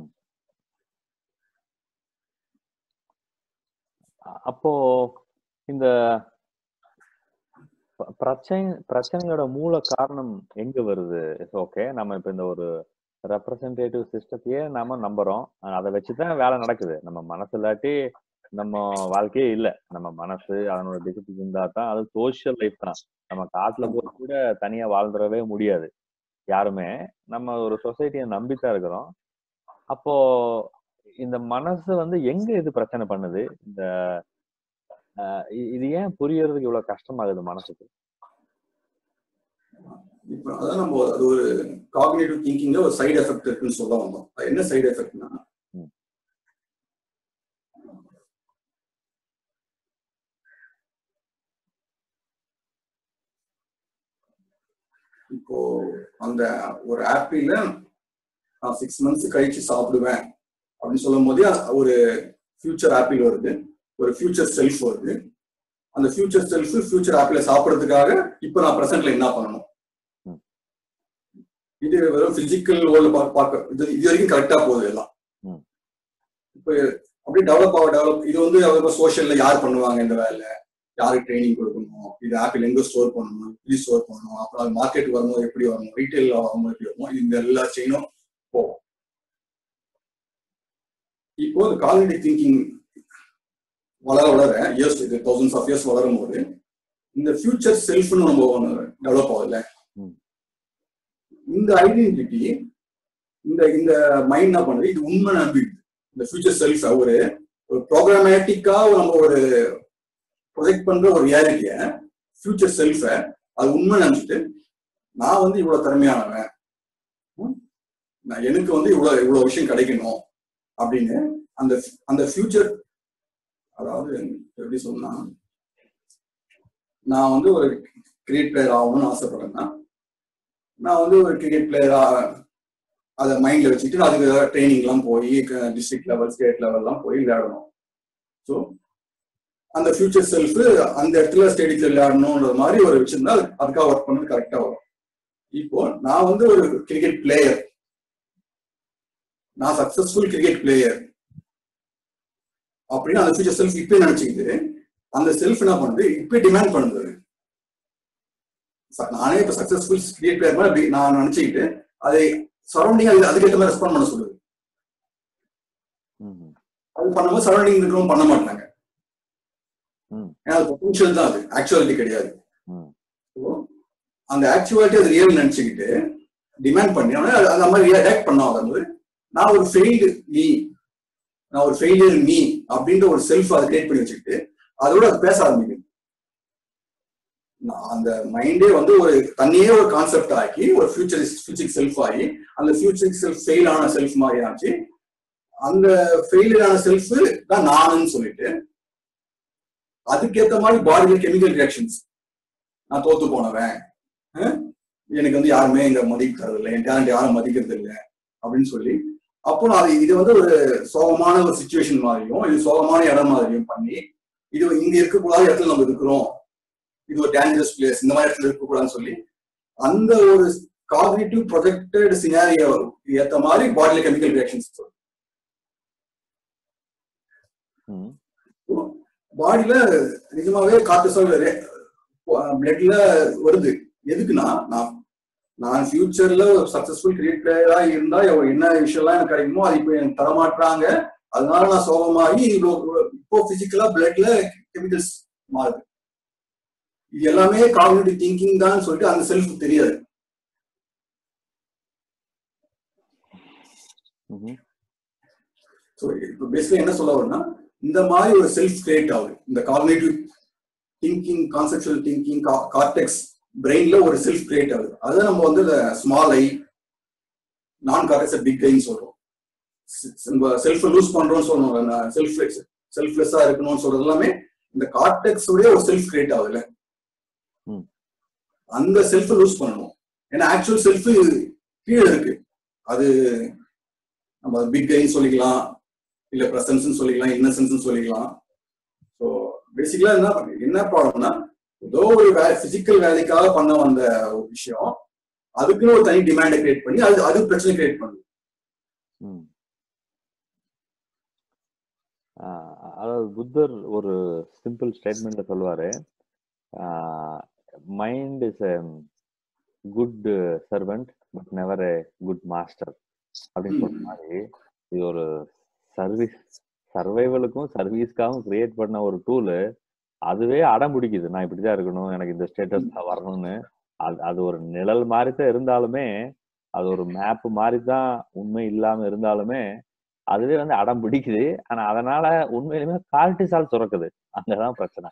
அ- அப்போ இந்த ப- பிரச்சனை பிரச்சனையோட மூல காரணம் எங்க வருது ஓகே நம்ம இப்ப இந்த ஒரு ரெப்ரசன்டேட்டிவ் சிஸ்டத்தையே நாம நம்புறோம் அதை வச்சுதான் வேலை நடக்குது நம்ம மனசு இல்லாட்டி நம்ம வாழ்க்கையே இல்லை நம்ம மனசு அதனோட டிசிப்ளின் இருந்தா தான் அது சோஷியல் லைஃப் தான் நம்ம காட்டுல போய் கூட தனியா வாழ்ந்துடவே முடியாது யாருமே நம்ம ஒரு சொசைட்டியை நம்பித்தான் இருக்கிறோம் அப்போ இந்த மனசு வந்து எங்க இது பிரச்சனை பண்ணுது இந்த அஹ் இ- இது ஏன் புரியறதுக்கு இவ்வளவு கஷ்டமாகுது மனசுக்கு இப்போ அதான் நம்ம அது ஒரு காக்னேட்டிவ் திங்கிங்ல ஒரு சைடு எஃபெக்ட் இருக்குன்னு சொல்ல வந்தோம் அது என்ன சைடு எஃபெக்ட்னா ம். இப்போ அந்த ஒரு ஆப்பிள்ல நான் சிக்ஸ் மந்த்ஸ் கழிச்சு சாப்பிடுவேன் அப்படின்னு சொல்லும் போதே ஒரு ஃபியூச்சர் ஆப்பிள் வருது ஒரு ஃபியூச்சர் செல்ஃப் வருது அந்த ஃபியூச்சர் செல்ஃப் ஃபியூச்சர் ஆப்பிள சாப்பிடுறதுக்காக இப்போ நான் பிரசன்ட்ல என்ன பண்ணணும் ம். இது வெறும் பிசிக்கல் வேர்ல்டு பார்க்க இது இது வரைக்கும் கரெக்டா போகுது எல்லாம் ம். இப்போ அப்படியே டெவலப் ஆக டெவலப் இது வந்து அவங்க சோஷியல்ல யார் பண்ணுவாங்க இந்த வேலை யாருக்கு ட்ரைனிங் கொடுக்கணும் இது ஆப்பிள் எங்க ஸ்டோர் பண்ணணும் எப்படி ஸ்டோர் பண்ணணும் அப்புறம் அது மார்க்கெட் வரும்போது எப்படி வரணும் ரீட்டைல் வரும்போது எப்படி வரணும் இந்த எல்லா செயினும் போகும் இப்போ இந்த கால்நடை திங்கிங் வளர வளர இயர்ஸ் இது தௌசண்ட்ஸ் ஆஃப் இயர்ஸ் வளரும் போது இந்த ஃபியூச்சர் செல்ஃப்னு நம்ம ஒன்று டெவலப் ஆகுதுல்ல ம். இந்த ஐடென்டிட்டி இந்த இந்த மைண்ட் என்ன பண்ணுது இது உண்மை நம்பிடுது இந்த ஃபியூச்சர் செல்ஃப் ஒரு ஒரு ப்ரோக்ராமேட்டிக்கா நம்ம ஒரு ப்ரொஜெக்ட் பண்ற ஒரு ரியாலிட்டிய ஃபியூச்சர் செல்ஃப அது உண்மை நினைச்சிட்டு நான் வந்து இவ்வளவு திறமையானவன் ம், நான் எனக்கு வந்து இவ்வளவு இவ்வளவு விஷயம் கிடைக்கணும் அப்படின்னு அந்த அந்த ஃபியூச்சர் அதாவது எப்படி சொன்னா நான் வந்து ஒரு கிரிக்கெட் பிளேயர் ஆகணும்னு ஆசைப்படுறேன்னா நான் வந்து ஒரு கிரிக்கெட் பிளேயரா அதை மைண்ட்ல வச்சுட்டு நான் அதுக்கு ட்ரைனிங் எல்லாம் போய் டிஸ்ட்ரிக்ட் லெவல் ஸ்டேட் லெவல்லாம் போய் விளையாடணும் ஸோ அந்த ஃபியூச்சர் செல்ஃப் அந்த இடத்துல ஸ்டேடியத்தில் விளையாடணுன்றது மாதிரி ஒரு விஷயம் தான் அதுக்காக ஒர்க் பண்ணது கரெக்டா வரும் இப்போ நான் வந்து ஒரு கிரிக்கெட் பிளேயர் நான் சக்சஸ்ஃபுல் கிரிக்கெட் பிளேயர் அப்படின்னு அந்த ஃபியூச்சர் செல்ஃப் இப்பயே நினைச்சுக்கிட்டு அந்த செல்ஃப் என்ன பண்ணுது இப்பயே டிமாண்ட் பண்ணுது அது. ச- நானே இப்ப சக்சஸ்ஃபுல் கிரிக்கெட் பிளேயர் மாதிரி அப்படி நான் நினைச்சுக்கிட்டு அதை சரௌண்டிங் அது அதுக்கேற்ற மாதிரி ரெஸ்பாண்ட் பண்ண சொல்லுது ம் அது பண்ணும்போது சரௌண்டிங் இருக்கிறவங்க பண்ண மாட்டாங்க ம். ஏன்னா அது பொட்டன்ஷியல் தான் அது ஆக்சுவாலிட்டி கிடையாது ம் So, அந்த ஆக்சுவாலிட்டி அது ரியல் நினைச்சுக்கிட்டு டிமாண்ட் பண்ணி அவன அது- அந்த மாதிரி ரியாக்ட் பண்ண வரும்போது நான் ஒரு ஃபெயில்டு மீ நான் ஒரு ஃபெயிலியர் மீ அப்படின்ற ஒரு செல்ஃப் அதை கிரியேட் பண்ணி வச்சுக்கிட்டு அதோட அது பேச ஆரம்பிக்குது நான் அந்த மைண்டே வந்து ஒரு தண்ணியே ஒரு கான்செப்ட் ஆக்கி ஒரு ஃபியூச்சர் ஃபியூச்சர் செல்ஃப் ஆகி அந்த ஃபியூச்சர் செல்ஃப் ஃபெயில் ஆன செல்ஃப் மாதிரி ஆச்சு அந்த ஃபெயிலியர் ஆன செல்ஃப் தான் நானுன்னு சொல்லிட்டு அதுக்கேத்த மாதிரி பாடியில கெமிக்கல் ரியாக்ஷன்ஸ் நான் தோத்து போனவன் அஹ், எனக்கு வந்து யாருமே இங்க மதிக்கிறது இல்லை என் டேலண்ட் யாரும் மதிக்கிறது இல்லை அப்படின்னு சொல்லி அப்போ நான் அது இது வந்து ஒரு சோகமான ஒரு சுச்சுவேஷன் மாதிரியும் இது சோகமான இடம் மாதிரியும் பண்ணி இது இங்க இருக்கக்கூடாத இடத்துல நம்ம இருக்கிறோம் இது ஒரு டேஞ்சரஸ் பிளேஸ் இந்த மாதிரி இடத்துல இருக்கக்கூடாதுன்னு சொல்லி அந்த ஒரு காக்னிட்டிவ் ப்ரொஜெக்டட் சினாரியோ ஏத்த மாதிரி பாடியில கெமிக்கல் ரியாக்ஷன்ஸ் ம் பாடியில நிஜமாவே கார்டிசால் பிளட்ல வருது எதுக்குன்னா நான் நான் ஃபியூச்சர்ல ஒரு சக்சஸ்ஃபுல் கிரிக்கெட் பிளேயரா இருந்தா எவ்வளவு என்ன விஷயம்லாம் எனக்கு கிடைக்குமோ அது இப்போ எனக்கு தரமாட்டுறாங்க அதனால நான் சோகமாகி இவ்வளவு இப்போ பிசிக்கலா பிளட்ல கெமிக்கல்ஸ் மாறுது இது எல்லாமே காக்னிட்டிவ் திங்கிங் தான் சொல்லிட்டு அந்த செல்ஃப் தெரியாது ம்ஹும். ஸோ இப்போ பேசிக்கலி என்ன சொல்ல வரேன்னா இந்த மாதிரி ஒரு செல்ஃப் கிரியேட் ஆகுது இந்த cognitive thinking conceptual thinking cortex பிரெயின்ல ஒரு செல்ஃப் கிரியேட் ஆகுது அதை நம்ம வந்து ஸ்மால் ஐ நான் கார்டெக்ஸ் பிக் ஐன்னு சொல்றோம் நம்ம செல்ஃப் லூஸ் பண்றோம்னு சொல்றோம் செல்ஃப் செல்ஃப்லெஸ்ஸா இருக்கணும்னு சொல்றது எல்லாமே இந்த கார்டெக்ஸ் உடைய ஒரு செல்ஃப் கிரியேட் ஆகுதுல்ல ம். அந்த செல்ஃப் லூஸ் பண்ணணும் ஏன்னா ஆக்சுவல் செல்ஃப் கீழே இருக்கு அது நம்ம பிக் ஐன்னு சொல்லிக்கலாம் இல்ல பிரசன்ஸ் சொல்லிக்கலாம் இன்னசென்ஸ் சொல்லிக்கலாம் ஸோ பேசிக்கலா என்ன என்ன ப்ராப்ளம்னா ஏதோ ஒரு வே பிசிக்கல் வேலைக்காக பண்ண வந்த ஒரு விஷயம் அதுக்குன்னு ஒரு தனி டிமாண்டை கிரியேட் பண்ணி அது அது பிரச்சனை கிரியேட் பண்ணுது ம். ஆஹ் அதாவது புத்தர் ஒரு சிம்பிள் ஸ்டேட்மெண்ட்ல சொல்லுவாரு mind is a good servant but never a good master அப்படின்னு சொல்ற மாதிரி இது ஒரு சர்வீஸ் சர்வைவலுக்கும் சர்வீஸ்க்காகவும் கிரியேட் பண்ண ஒரு டூலு அதுவே அடம் பிடிக்குது நான் இப்படிதான் இருக்கணும் எனக்கு இந்த ஸ்டேட்டஸ் தான் வரணும்னு அது அது ஒரு நிழல் மாதிரி தான் இருந்தாலுமே அது ஒரு மேப் மாதிரி தான் உண்மை இல்லாம இருந்தாலுமே அதுவே வந்து அடம் பிடிக்குது ஆனா அதனால உண்மையிலுமே கார்டிசால் சுரக்குது அங்கதான் பிரச்சனை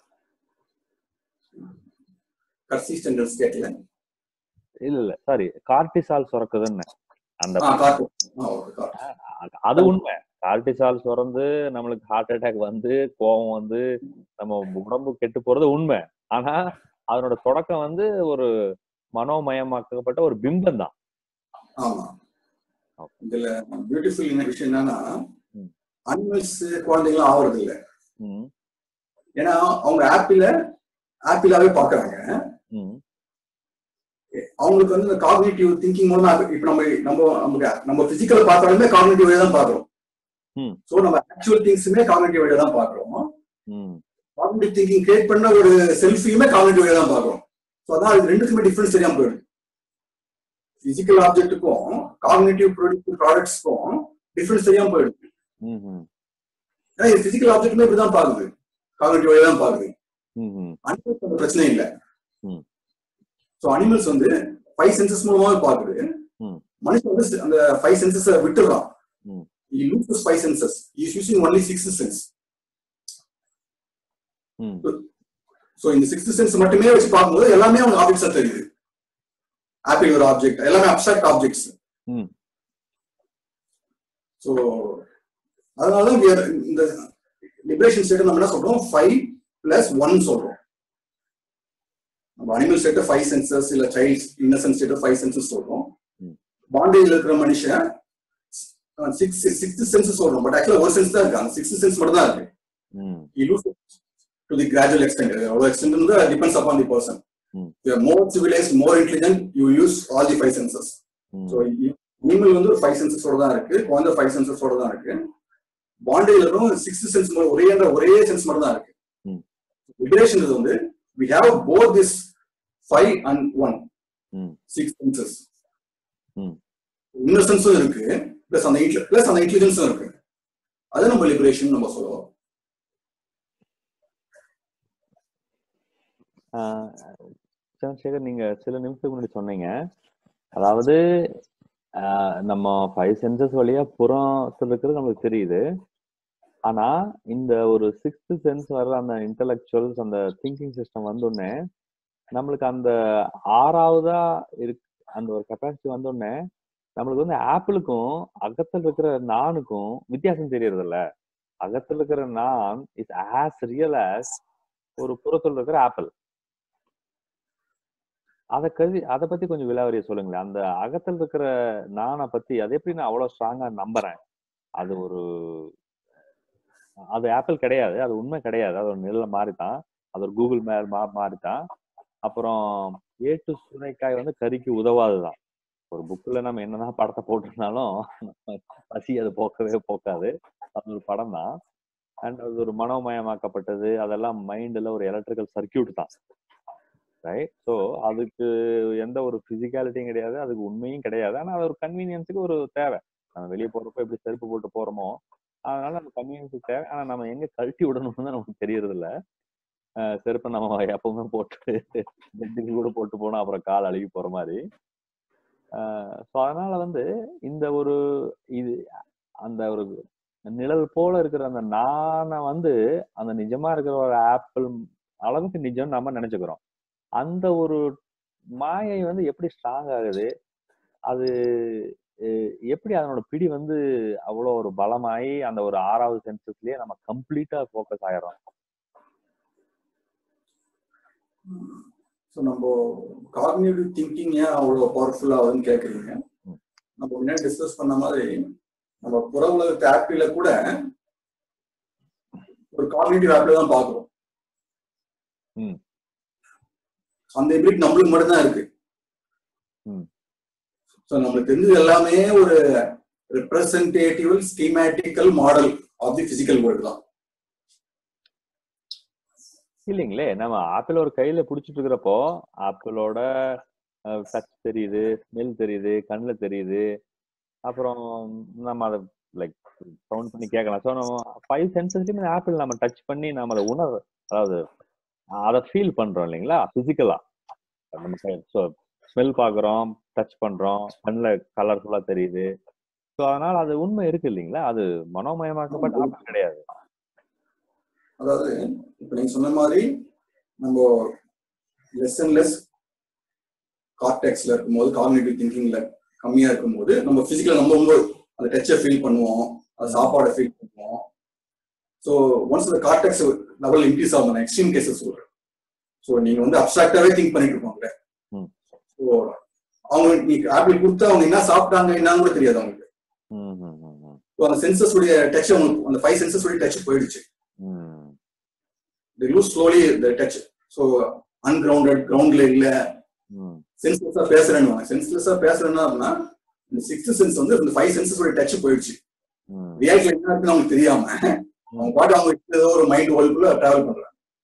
கன்சிஸ்டன்ட் ஸ்டேட்ல இல்ல இல்ல சாரி கார்டிசால் சுரக்குதுன்னு அந்த கார்ட்டூன் அது உண்மை கார்டிசால் சுரந்து நம்மளுக்கு ஹார்ட் அட்டாக் வந்து கோபம் வந்து நம்ம உடம்பு கெட்டு போறது உண்மை ஆனா அதனோட தொடக்கம் வந்து ஒரு மனோமயமாக்கப்பட்ட ஒரு பிம்பம் தான் ஆமா இதுல பியூட்டிஃபுல் என்ன விஷயம் என்னன்னா ம். அனிமல்ஸ் குழந்தைங்களும் ஆவறது இல்ல ம், ஏன்னா அவங்க ஆப்பிள ஆப்பிளாவே பாக்குறாங்க ம், அவங்களுக்கு வந்து இந்த காக்னிட்டிவ் திங்கிங் மூலமா இப்ப நம்ம நம்ம நமக்கு நம்ம பிசிக்கல் பார்த்தாலுமே காக்னிட்டிவ் தான் பாக்குறோம் ம். சோ நம்ம ஆக்சுவல் திங்ஸுமே காக்னிட்டிவ் தான் பாக்குறோம் ம், காக்னிட்டிவ் திங்கிங் கிரியேட் பண்ண ஒரு செல்ஃபியுமே காக்னிட்டிவ் தான் பாக்குறோம் சோ அதான் அது ரெண்டுக்குமே டிஃபரன்ஸ் தெரியாம போயிடுது பிசிக்கல் ஆப்ஜெக்ட்டுக்கும் காக்னிட்டிவ் ப்ரொடியூஸ் ப்ராடக்ட்ஸ்க்கும் டிஃபரன்ஸ் தெரியாம போயிடுது ம், ம், ஏன்னா இது பிசிக்கல் ஆப்ஜெக்ட்டுமே இப்படிதான் பாக்குது காக்னிட்டிவ் தான் பாக்குது ம், ம், அனிமல்ஸ் அந்த பிரச்சனை இல்ல ம். சோ அனிமல்ஸ் வந்து ஃபைவ் சென்சஸ் மூலமாவே பாக்குது ம். மனுஷன் வந்து அந்த ஃபைவ் சென்சஸ் விட்டுறான் ம். he loses five senses he is using only sixth sense ம், சோ இந்த சிக்ஸ்த் சென்ஸ் மட்டுமே வச்சு பார்க்கும்போது எல்லாமே அவங்க ஆப்ஜெக்ட்ஸா தெரியுது ஆப்பிள் ஒரு ஆப்ஜெக்ட் எல்லாமே அப்சாக்ட் ஆப்ஜெக்ட்ஸ் ம். சோ அதனாலதான் we are இந்த லிபரேஷன் ஸ்டேட் நம்ம என்ன சொல்றோம் ஃபைவ் பிளஸ் ஒன் சொல்றோம் நம்ம அனிமல் ஸ்டேட் ஃபைவ் சென்சஸ் இல்ல child innocent state five senses சொல்றோம் ம். பாண்டேஜ்ல இருக்கிற மனுஷன் சிக்ஸ் சிக்ஸ்த் சென்ஸ் சொல்றோம் பட் ஆக்சுவலா ஒரு சென்ஸ் தான் இருக்கு அந்த சிக்ஸ்த் சென்ஸ் மட்டும் தான் இருக்கு ம், you lose it to the gradual extent. Our extent வந்து depends upon the person. Mm. If you are more civilized, more intelligent, you use all the five senses. ம், So, நீங்கள் வந்து ஒரு ஃபைவ் சென்சஸோட தான் இருக்கு குழந்தை ஃபைவ் சென்சஸோட தான் இருக்கு பாண்டியில இருக்கும் சிக்ஸ்த் சென்ஸ் ஒரே என்ற ஒரே சென்ஸ் மட்டும் தான் இருக்கு Mm. லிபரேஷன் இது வந்து we have both this five and one ம். Six senses Mm. இன்னசென்ஸும் இருக்கு பிளஸ் அந்த பிளஸ் அந்த இன்டெலிஜென்ஸும் இருக்கு அது நம்ம லிபரேஷன் நம்ம சொல்லுவோம் ஆஹ் சந்திரசேகர் நீங்க சில நிமிஷத்துக்கு முன்னாடி சொன்னீங்க அதாவது ஆஹ் நம்ம ஃபைவ் சென்சஸ் வழியா புறத்துல இருக்கிறது நம்மளுக்கு தெரியுது ஆனா இந்த ஒரு சிக்ஸ்த் சென்ஸ் வர்ற அந்த இன்டலெக்சுவல்ஸ் அந்த திங்கிங் சிஸ்டம் வந்தோடனே நம்மளுக்கு அந்த ஆறாவதா இருக்கு அந்த ஒரு கெப்பாசிட்டி வந்தோடனே நம்மளுக்கு வந்து ஆப்பிளுக்கும் அகத்தில் இருக்கிற நானுக்கும் வித்தியாசம் தெரியறது இல்ல அகத்தில் இருக்கிற நான் இஸ் ஆஸ் ரியல் ஆஸ் ஒரு புறத்துல இருக்கிற ஆப்பிள் அதை கருதி அதை பத்தி கொஞ்சம் விலாவரியா சொல்லுங்களேன் அந்த அகத்தில் இருக்கிற நானை பத்தி அதை எப்படி நான் அவ்வளவு ஸ்ட்ராங்கா நம்புறேன் அது ஒரு அது ஆப்பிள் கிடையாது அது உண்மை கிடையாது அது ஒரு நிழல மாதிரி தான் அது ஒரு கூகுள் மேல் மா மாதிரி தான் அப்புறம் ஏட்டு சுரைக்காய் வந்து கறிக்கு உதவாதுதான் ஒரு புக்ல நம்ம என்னதான் படத்தை போட்டிருந்தாலும் பசி அது போக்கவே போக்காது அது ஒரு படம் தான் அண்ட் அது ஒரு மனோமயமாக்கப்பட்டது அதெல்லாம் மைண்ட்ல ஒரு எலக்ட்ரிக்கல் சர்க்கியூட் தான் ரைட் ஸோ அதுக்கு எந்த ஒரு பிசிக்காலிட்டியும் கிடையாது அதுக்கு உண்மையும் கிடையாது ஆனா அது ஒரு கன்வீனியன்ஸுக்கு ஒரு தேவை நம்ம வெளியே போறப்ப எப்படி செருப்பு போட்டு போறோமோ அதனால அந்த கன்வீனியன்ஸுக்கு தேவை ஆனா நம்ம எங்க கழட்டி விடணும்னு தான் நமக்கு தெரியறது இல்ல அஹ் செருப்பை நம்ம எப்பவுமே போட்டு பெட்டுக்கு கூட போட்டு போனோம் அப்புறம் கால் அழுகி போற மாதிரி ஸோ அதனால வந்து இந்த ஒரு இது அந்த ஒரு நிழல் போல இருக்கிற அந்த நானை வந்து அந்த நிஜமா இருக்கிற ஒரு ஆப்பிள் அளவுக்கு நிஜம் நம்ம நினைச்சுக்கிறோம் அந்த ஒரு மாயை வந்து எப்படி ஸ்ட்ராங் ஆகுது அது அஹ், எப்படி அதனோட பிடி வந்து அவ்வளோ ஒரு பலமாயி அந்த ஒரு ஆறாவது சென்சஸ்லயே நம்ம கம்ப்ளீட்டா ஃபோக்கஸ் ஆயிடுறோம் ஸோ நம்ம காக்னிட்டிவ் திங்கிங் ஏன் அவ்வளோ பவர்ஃபுல் ஆகுதுன்னு கேட்குறீங்க ம். நம்ம முன்னாடி டிஸ்கஸ் பண்ண மாதிரி நம்ம புற உலகத்து ஆப்பிள கூட ஒரு காக்னிட்டிவ் ஆப்பிள் தான் பார்க்குறோம் ம். அந்த எபிலிட்டி நம்மளுக்கு மட்டும்தான் இருக்கு ம். ஸோ நம்மளுக்கு தெரிஞ்சது எல்லாமே ஒரு representative schematical model of the physical world தான் இல்லைங்களே நம்ம ஆப்பிள் ஒரு கையில புடிச்சிட்டு இருக்கிறப்போ ஆப்பிளோட டச் தெரியுது ஸ்மெல் தெரியுது கண்ணுல தெரியுது அப்புறம் நம்ம அதை லைக் கவுண்ட் பண்ணி கேட்கலாம் ஸோ நம்ம ஃபைவ் சென்சஸ்லயுமே ஆப்பிள் நம்ம டச் பண்ணி நம்ம அதை உணர் அதாவது அதை ஃபீல் பண்றோம் இல்லைங்களா பிசிக்கலா நம்ம ஸ்மெல் பார்க்குறோம் டச் பண்றோம் கண்ணில் கலர்ஃபுல்லா தெரியுது ஸோ அதனால அது உண்மை இருக்கு இல்லைங்களா அது மனோமயமாக்கப்பட்ட ஆப்பிள் கிடையாது அதாவது இப்ப நீங்க சொன்ன மாதிரி நம்ம லெஸ் அண்ட் லெஸ் கார்டெக்ஸ்ல இருக்கும்போது காக்னிட்டிவ் திங்கிங்ல கம்மியா இருக்கும்போது நம்ம பிசிக்கலா நம்ம ரொம்ப அந்த டச்சை ஃபீல் பண்ணுவோம் அந்த சாப்பாடை ஃபீல் பண்ணுவோம் ஸோ ஒன்ஸ் அந்த கார்டெக்ஸ் லெவல் இன்க்ரீஸ் ஆகும் நான் எக்ஸ்ட்ரீம் கேசஸ் சொல்றேன் ஸோ நீங்க வந்து அப்சாக்டாவே திங்க் பண்ணிட்டு இருப்பாங்க ம். ஸோ அவங்க நீங்க ஆப்பிள் கொடுத்து அவங்க என்ன சாப்பிட்டாங்க என்னன்னு கூட தெரியாது அவங்களுக்கு ம் ம் ம் ம் ஸோ அந்த சென்சஸ் உடைய டச் அவங்களுக்கு அந்த ஃபைவ் சென்சஸ் உடைய டச் போயிடுச்சு ம் they lose slowly the touch so ungrounded groundல இல்ல ம் சென்ஸ்லெஸ்ஸா பேசுறேன்னு சென்ஸ்லெஸ்ஸா பேசுறேன்னா அப்படின்னா இந்த சிக்ஸ்த் சென்ஸ் வந்து இந்த ஃபைவ் சென்சஸ் டச் போயிடுச்சு ம் ரியாலிட்டி என்ன இருக்குன்னு அவங்களுக்கு தெரியாம அவங்க பாட்டு அவங்க ஏதோ ஒரு மைண்ட் வேர்ல்டுக்குள்ள டிராவல் பண்றாங்க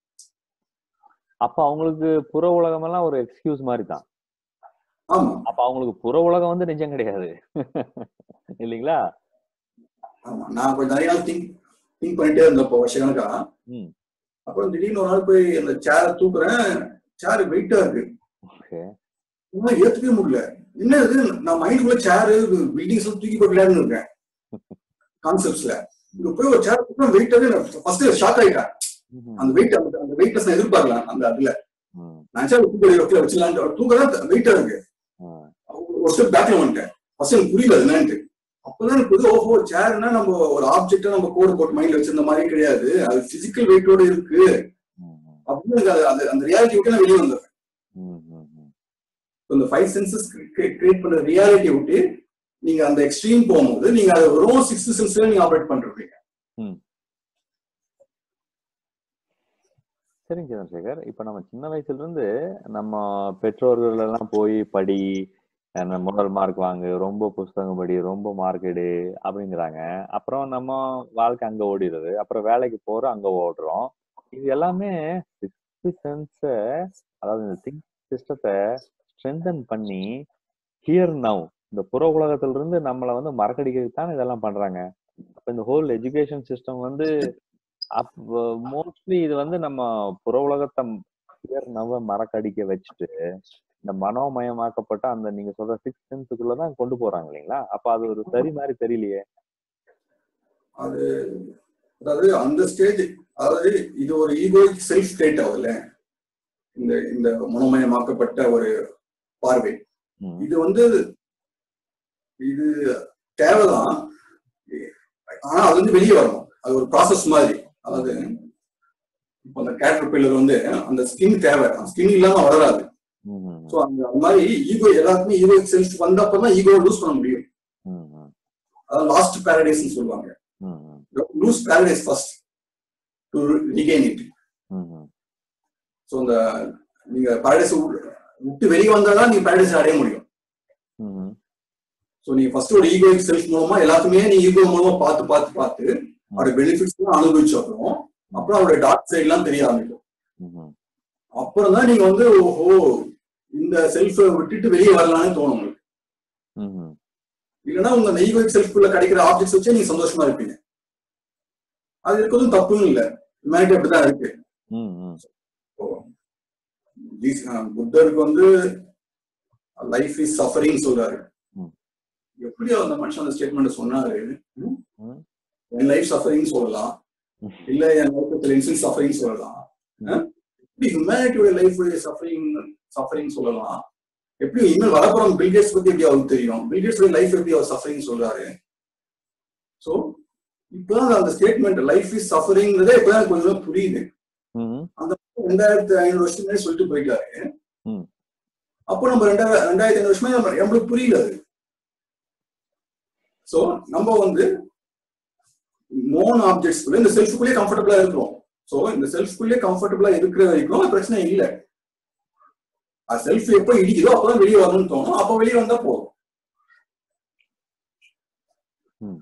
அப்ப அவங்களுக்கு புற உலகம் எல்லாம் ஒரு எக்ஸ்கியூஸ் மாதிரி தான் ஆமா அப்ப அவங்களுக்கு புற உலகம் வந்து நிஜம் கிடையாது இல்லைங்களா ஆமா நான் கொஞ்சம் நிறைய நாள் திங்க் திங்க் பண்ணிட்டே இருந்தப்போ வருஷ கணக்கா ம் அப்புறம் திடீர்னு ஒரு நாள் போய் அந்த சேரை தூக்குறேன் சேர் வெயிட்டா இருக்கு ஓகே என்னால ஏத்துக்கவே முடியல என்ன இது நான் மைண்டுக்குள்ள சேரு பில்டிங்ஸ் தூக்கி போட்டு விளையாடுன்னு இருக்கேன் கான்செப்ட்ஸ்ல இங்க போய் ஒரு சேர் வெயிட்டாவே ஃபர்ஸ்ட் ஷாக் ஆயிட்டேன் அந்த வெயிட் அந்த அந்த வெயிட்லெஸ் நான் எதிர்பார்க்கல அந்த அதுல ம் நான் சேர் தூக்கி வைக்கல வச்சிடலான்னு தூக்கதான் வெயிட்டா இருக்கு ம் ஒரு ஸ்டெப் பேக்ல வந்துட்டேன் ஃபர்ஸ்ட் எனக்கு புரியல அது என்னன்ட்டு அப்பதான் எனக்கு புரியுது ஓஹோ சேர்னா நம்ம ஒரு ஆப்ஜெக்ட நம்ம கோடு போட்டு மைண்ட்ல வச்சிருந்த மாதிரி கிடையாது அது பிசிக்கல் வெயிட்டோட இருக்கு ம் அப்படின்னு எனக்கு அது- அது- அந்த ரியாலிட்டி விட்டு நான் வெளியே வந்தேன் ம் ம் ம் இந்த ஃபைவ் சென்சஸ் கிரியேட் பண்ற ரியாலிட்டி விட்டு நீங்க அந்த எக்ஸ்ட்ரீம் போகும்போது நீங்க அதை வெறும் சிக்ஸ்த் சென்ஸ்ல நீங்க ஆப்ரேட் பண்றீங்க சரிங்க சந்திரசேகர் இப்ப நம்ம சின்ன வயசுல இருந்து நம்ம பெற்றோர்கள் எல்லாம் போய் படி அஹ் முதல் மார்க் வாங்கு ரொம்ப புஸ்தகம் படி ரொம்ப மார்க் எடு அப்படிங்கிறாங்க அப்புறம் நம்ம வாழ்க்கை அங்க ஓடிடுது அப்புறம் வேலைக்கு போறோம் அங்க ஓடுறோம் இது எல்லாமே சிக்ஸ்த் சென்ஸ அதாவது இந்த திங்க் சிஸ்டத்தை ஸ்ட்ரென்தன் பண்ணி ஹியர் நவ் இந்த புற உலகத்துல இருந்து நம்மளை வந்து மறக்கடிக்கிறதுக்கு தான் இதெல்லாம் பண்றாங்க அப்ப இந்த ஹோல் எஜுகேஷன் சிஸ்டம் வந்து அப்போ மோஸ்ட்லி இது வந்து நம்ம புற உலகத்தை ஹியர் நவ மறக்கடிக்க வச்சுட்டு இந்த மனோமயமாக்கப்பட்ட அந்த நீங்க சொல்ற சிக்ஸ் சென்ஸுக்குள்ளதான் கொண்டு போறாங்க இல்லைங்களா அப்ப அது ஒரு சரி மாதிரி தெரியலையே அது அதாவது அந்த ஸ்டேஜ் அதாவது இது ஒரு ஈகோயிக் செல்ஃப் ஸ்டேட் ஆகுதுல்ல இந்த இந்த மனோமயமாக்கப்பட்ட ஒரு பார்வை ம், இது வந்து இது தேவைதான் ஆனா அது வந்து வெளியே வரணும் அது ஒரு ப்ராசஸ் மாதிரி அதாவது இப்போ அந்த கேரக்டர் பில்லர் வந்து அந்த ஸ்கின் தேவை ஸ்கின் இல்லாம வளராது ம், ம், ஸோ அந்த அந்த மாதிரி ஈகோ எல்லாருக்குமே ஈகோ செல்ஃப் வந்தப்பதான் ஈகோ லூஸ் பண்ண முடியும் ம், ம், அதாவது லாஸ்ட் பேரடைஸ்னு சொல்லுவாங்க ம், ம், lose paradise first to regain it ம், ம். ஸோ அந்த நீங்க பேரடைஸ் விட்டு வெளியே வந்தாதான் நீங்க பேரடைஸ் அடைய முடியும் ம், ஸோ நீங்க ஃபர்ஸ்ட் ஒரு ஈகோ செல்ஃப் மூலமா எல்லாத்துமே நீ ஈகோ மூலமா பார்த்து பார்த்து பார்த்து அதோட பெனிஃபிட்ஸ் எல்லாம் அனுபவிச்ச அப்புறம் அப்புறம் அவரோட டார்க் சைட் எல்லாம் தெரிய ஆரம்பிக்கும் ம், ம். அப்புறம் தான் நீங்க வந்து ஓஹோ இந்த செல்ஃபை விட்டுட்டு வெளியே வரலாம்னு தோணும் உங்களுக்கு ம், ம். இல்லைன்னா உங்க அந்த ஈகோயிக் செல்ஃப்குள்ள கிடைக்கிற ஆப்ஜெக்ட்ஸ் வச்சே நீங்க சந்தோஷமா இருப்பீங்க அது இருக்கிறதும் தப்புன்னு இல்லை ஹியூமனிட்டி அப்படிதான் இருக்கு ம், ம். இப்போ ஜீஸ்- அஹ் புத்தருக்கு வந்து லைஃப் இஸ் சஃபரிங் சொல்றாரு ம். எப்படி அந்த மனுஷன் அந்த ஸ்டேட்மெண்ட் சொன்னாரு ம்? ம். என் லைஃப் சஃபரிங் சொல்லலாம் ம். இல்ல என் லைஃப் இன்சில் சஃபரிங் சொல்லலாம் ம். ஆ? எப்படி ஹியூமனிட்டியோட லைஃப் சஃபரிங் சஃபரிங் சொல்லலாம் எப்படி இனிமேல் வரப்போறோம் பில்கேட்ஸ் பத்தி எப்படி அவருக்கு தெரியும் பில்கேட்ஸ் லைஃப் எப்படி அவர் சஃபரிங் சொல்றாரு சோ இப்பதான் அந்த ஸ்டேட்மெண்ட் லைஃப் இஸ் சஃபரிங்கிறதே இப்பதான் கொஞ்சம் கொஞ்சம் புரியுது ம் ரெண்டாயிரத்தி ஐநூறு வருஷத்துக்கு சொல்லிட்டு போயிட்டாரு ம். அப்போ நம்ம ரெண்டாயிரம் ரெண்டாயிரத்தி ஐநூறு வருஷமே நம்ம- நம்மளுக்கு புரியல அது சோ நம்ம வந்து நோன் ஆப்ஜெக்ட்ஸ் இந்த செல்ஃபுக்குள்ளே கம்ஃபர்டபுளா இருக்கிறோம் சோ இந்த செல்ஃபுக்குள்ளே கம்ஃபர்டபுளா இருக்கிற வரைக்கும் அது பிரச்சனை இல்லை அது செல்ஃப் எப்போ இடிக்குதோ அப்பதான் வெளியே வரணும்னு தோணும் அப்போ வெளியே வந்தா போதும் ம்.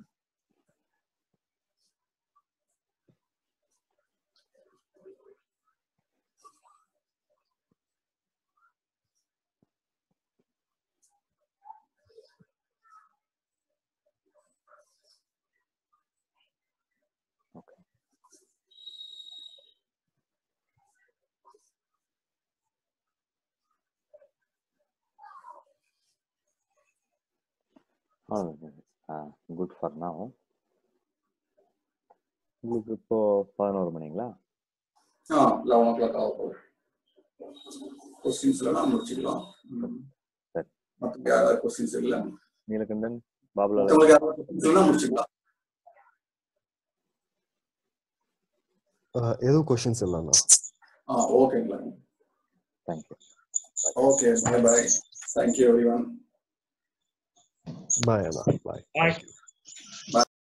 குட் ஃபார் now உங்களுக்கு இப்போ பதினோரு மணிங்களா ஆ லெவன் ஓ கிளாக் ஆக போகுது கொஸ்டின்ஸ் எல்லாம் முடிச்சுக்கலாம் ம். சரி. மத்தவங்க யாராவது கொஸ்டின்ஸ் இல்லை நீலகண்டன் பாபுலால் மத்தவங்களுக்கு யாராவது கொஸ்டின்ஸ் இல்லைன்னா முடிச்சுக்கலாம் அஹ், எதுவும் கொஷின்ஸ் இல்லைண்ணா ஆ ஓகேங்களா thank you okay bye bye thank you everyone bye அண்ணா பாய் Thank you.